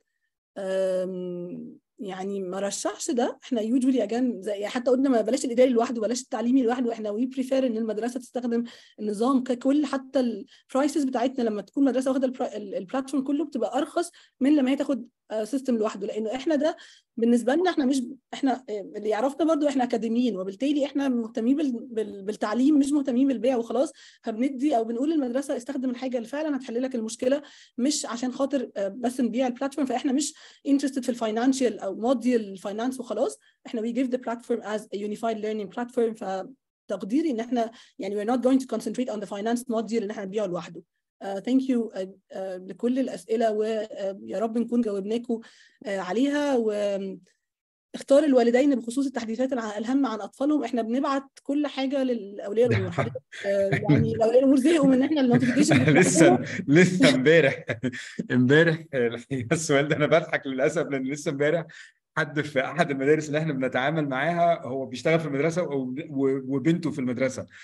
آم، يعني ما رشحش ده احنا يوجولي اجان زي حتى قلنا ما بلاش الاداري لوحده بلاش التعليمي لوحده احنا وي بريفير ان المدرسه تستخدم النظام ككل حتى البرايسز بتاعتنا لما تكون مدرسه واخده البرا- ال- البلاتفورم كله بتبقى ارخص من لما هي تاخد سيستم لوحده لانه احنا ده بالنسبه لنا احنا مش احنا اللي يعرفنا برضو احنا اكاديميين وبالتالي احنا مهتمين بال- بال- بالتعليم مش مهتمين بالبيع وخلاص فبندي او بنقول للمدرسه استخدم الحاجه اللي فعلا هتحل لك المشكله مش عشان خاطر آه، بس نبيع البلاتفورم فاحنا مش interested في الفاينانشال او ماضي الفاينانس وخلاص احنا we give the platform as a unified learning platform فتقديري ان احنا يعني we're not going to concentrate on the finance module ان احنا نبيعه لوحده Uh, thank you uh, uh, لكل الأسئلة ويا رب نكون جاوبناكم uh, عليها و اختار الوالدين بخصوص التحديثات الع- الهامة عن أطفالهم احنا بنبعت كل حاجة للأولياء الأمور حضرتك آه، يعني الأولياء الأمور زهقوا من ان احنا النوتيفيكيشن لسه لسه امبارح امبارح الحقيقة السؤال ده انا بضحك للاسف لان لسه امبارح حد في احد المدارس اللي احنا بنتعامل معاها هو بيشتغل في المدرسه و- و- وبنته في المدرسه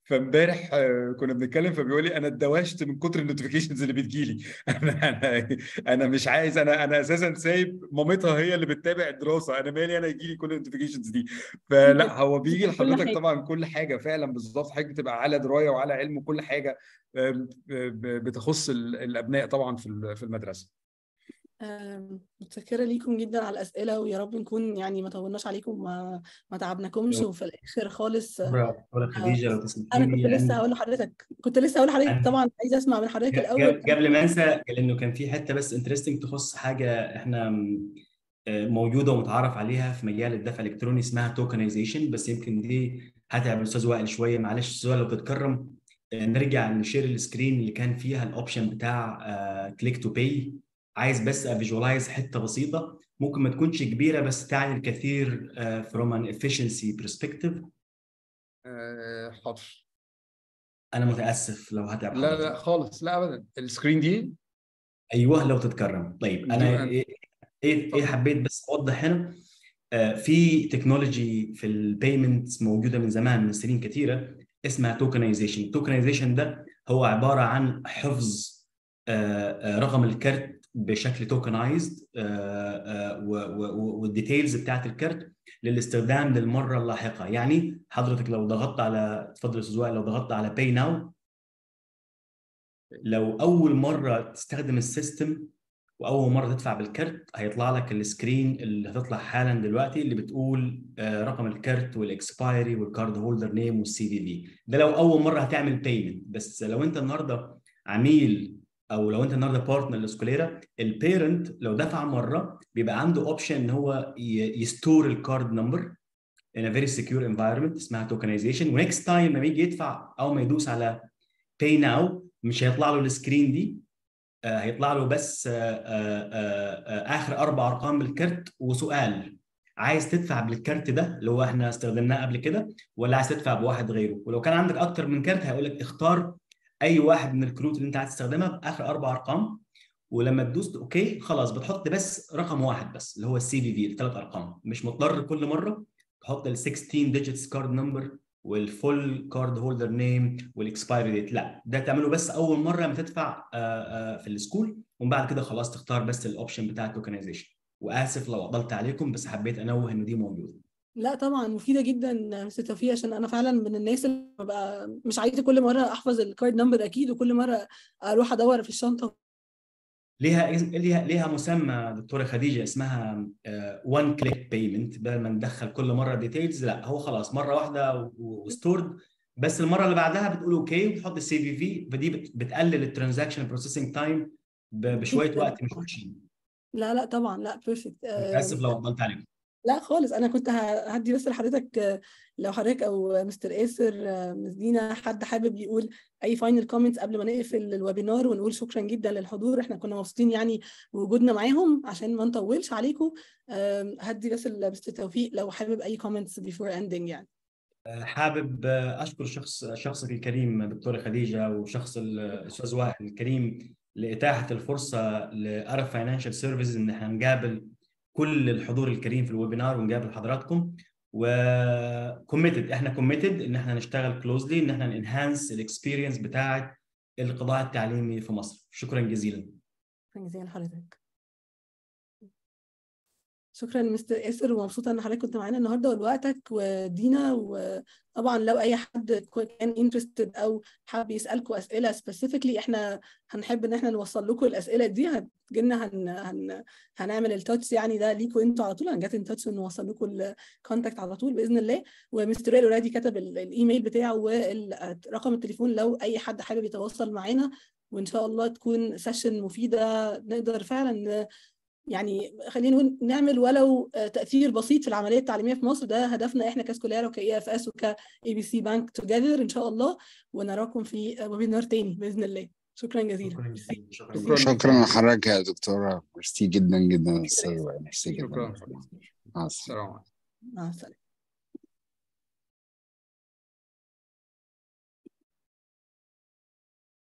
فامبارح آه، كنا بنتكلم فبيقول لي انا اتدوشت من كتر النوتيفيكيشنز اللي بتجيلي انا انا انا مش عايز انا انا اساسا سايب مامتها هي اللي بتتابع الدراسه انا مالي انا يجي لي كل النوتيفيكيشنز دي فلا هو بيجي كل لحضرتك حاجة. طبعا كل حاجه فعلا بالظبط حضرتك بتبقى على درايه وعلى علم وكل حاجه آه، ب- بتخص ال- الابناء طبعا في ال- في المدرسه آم، متشكرة ليكم جدا على الأسئلة ويا رب نكون يعني ما طولناش عليكم ما ما تعبناكم وفي الآخر خالص آه، دكتورة خديجة لو تسمحي أنا كنت لي لسه هقول لحضرتك كنت لسه هقول لحضرتك أنا- طبعا عايزة أسمع من حضرتك ج- الأول ج- قبل ما انسى لانه كان في حته بس انترستنج تخص حاجه احنا م- آه، موجوده ومتعارف عليها في مجال الدفع الالكتروني اسمها توكنايزيشن بس يمكن دي هتعب الاستاذ وائل شويه معلش استاذ وائل لو تتكرم آه، نرجع نشير السكرين اللي كان فيها الاوبشن بتاع كليك تو باي عايز بس افيجوالايز حته بسيطه ممكن ما تكونش كبيره بس تعني الكثير فروم ان efficiency perspective آه، حاضر انا متاسف لو هتعب لا حضرتك لا خالص لا ابدا السكرين دي ايوه لو تتكرم طيب دي انا أنا- ايه ايه إيه حبيت بس اوضح هنا آه، في تكنولوجي في البيمنتس موجوده من زمان من سنين كثيره اسمها توكنايزيشن التوكنايزيشن ده هو عباره عن حفظ آه، آه، رقم الكرت بشكل توكنايزد والديتيلز بتاعت الكرت للاستخدام للمره اللاحقه يعني حضرتك لو ضغطت على تفضل يا استاذ وائل لو ضغطت على باي ناو لو اول مره تستخدم السيستم واول مره تدفع بالكرت هيطلع لك السكرين اللي هتطلع حالا دلوقتي اللي بتقول آه، رقم الكرت والاكسبايري والكارد هولدر نيم والسي في في ده لو اول مره هتعمل بيمنت بس لو انت النهارده عميل او لو انت النهارده بارتنر لسكوليرا البيرنت لو دفع مره بيبقى عنده اوبشن ان هو ي- يستور الكارد نمبر in a very secure environment اسمها tokenization ونكست تايم لما يجي يدفع او ما يدوس على pay now مش هيطلع له السكرين دي آه، هيطلع له بس آه، آه، آه، آه، اخر اربع ارقام بالكرت وسؤال عايز تدفع بالكرت ده اللي هو احنا استخدمناه قبل كده ولا عايز تدفع بواحد غيره ولو كان عندك اكتر من كارت هيقول لك اختار اي واحد من الكروت اللي انت عايز تستخدمها باخر اربع ارقام ولما تدوس اوكي خلاص بتحط بس رقم واحد بس اللي هو السي في في الثلاث ارقام مش مضطر كل مره تحط ال 16 ديجيتس كارد نمبر والفول كارد هولدر نيم والاكسبايري ديت لا ده تعمله بس اول مره لما تدفع آه، آه، في السكول ومن بعد كده خلاص تختار بس الاوبشن بتاع التوكنايزيشن واسف لو عطلت عليكم بس حبيت انوه ان دي موجوده لا طبعا مفيدة جدا مستر توفيق عشان انا فعلا من الناس اللي ببقى مش عايزة كل مرة احفظ الكارد نمبر اكيد وكل مرة اروح ادور في الشنطة ليها ليها ليها مسمى دكتوره خديجه اسمها وان كليك بيمنت بدل ما ندخل كل مره ديتيلز لا هو خلاص مره واحده وستورد بس المره اللي بعدها بتقول اوكي وتحط السي في في فدي بت- بتقلل الترانزاكشن بروسيسنج تايم بشويه جداً. وقت مش وحشين لا لا طبعا لا بيرفكت اسف لو عطلت عليكم لا خالص انا كنت ه- هدي بس لحضرتك آه، لو حضرتك او مستر ياسر آه، مس دينا حد حابب يقول اي فاينل كومنتس قبل ما نقفل الويبينار ونقول شكرا جدا للحضور احنا كنا مبسوطين يعني بوجودنا معاهم عشان ما نطولش عليكم آم، هدي بس لمستر توفيق لو حابب اي كومنتس before ending يعني حابب اشكر شخص شخصك الكريم دكتوره خديجه وشخص الاستاذ وائل الكريم لاتاحه الفرصه لارب فاينانشال سيرفيسز ان احنا نقابل كل الحضور الكريم في الويبينار ونقابل حضراتكم وكوميتد احنا كوميتد ان احنا نشتغل كلوزلي ان احنا ننهانس الاكسبيرينس بتاعه القطاع التعليمي في مصر شكرا جزيلا شكرا جزيلا لحضرتك شكرا مستر ياسر ومبسوطه ان حضرتك كنت معانا النهارده ولوقتك ودينا وطبعا لو اي حد كان انترستد او حابب يسالكم اسئله سبيسيفيكلي احنا هنحب ان احنا نوصل لكم الاسئله دي هتجيلنا هن... هن... هنعمل التاتش يعني ده ليكم انتوا على طول هنجت ان تاتش ونوصل لكم الكونتاكت على طول باذن الله ومستر وائل اوريدي كتب ال- الايميل بتاعه ورقم التليفون لو اي حد حابب يتواصل معانا وان شاء الله تكون سيشن مفيده نقدر فعلا يعني خلينا نقول نعمل ولو آه، تاثير بسيط في العمليه التعليميه في مصر ده هدفنا احنا كاسكوليرا وكاي اف اس وكاي بي سي بانك توجذر ان شاء الله ونراكم في ويبينار تاني باذن الله شكرا جزيلا شكرا جزيلا شكرا شكراً. شكرا لحضرتك يا دكتورة ميرسي جدا جدا يا استاذ وائل. ميرسي جدا شكراً. مع السلامة السلام عليكم مع السلامه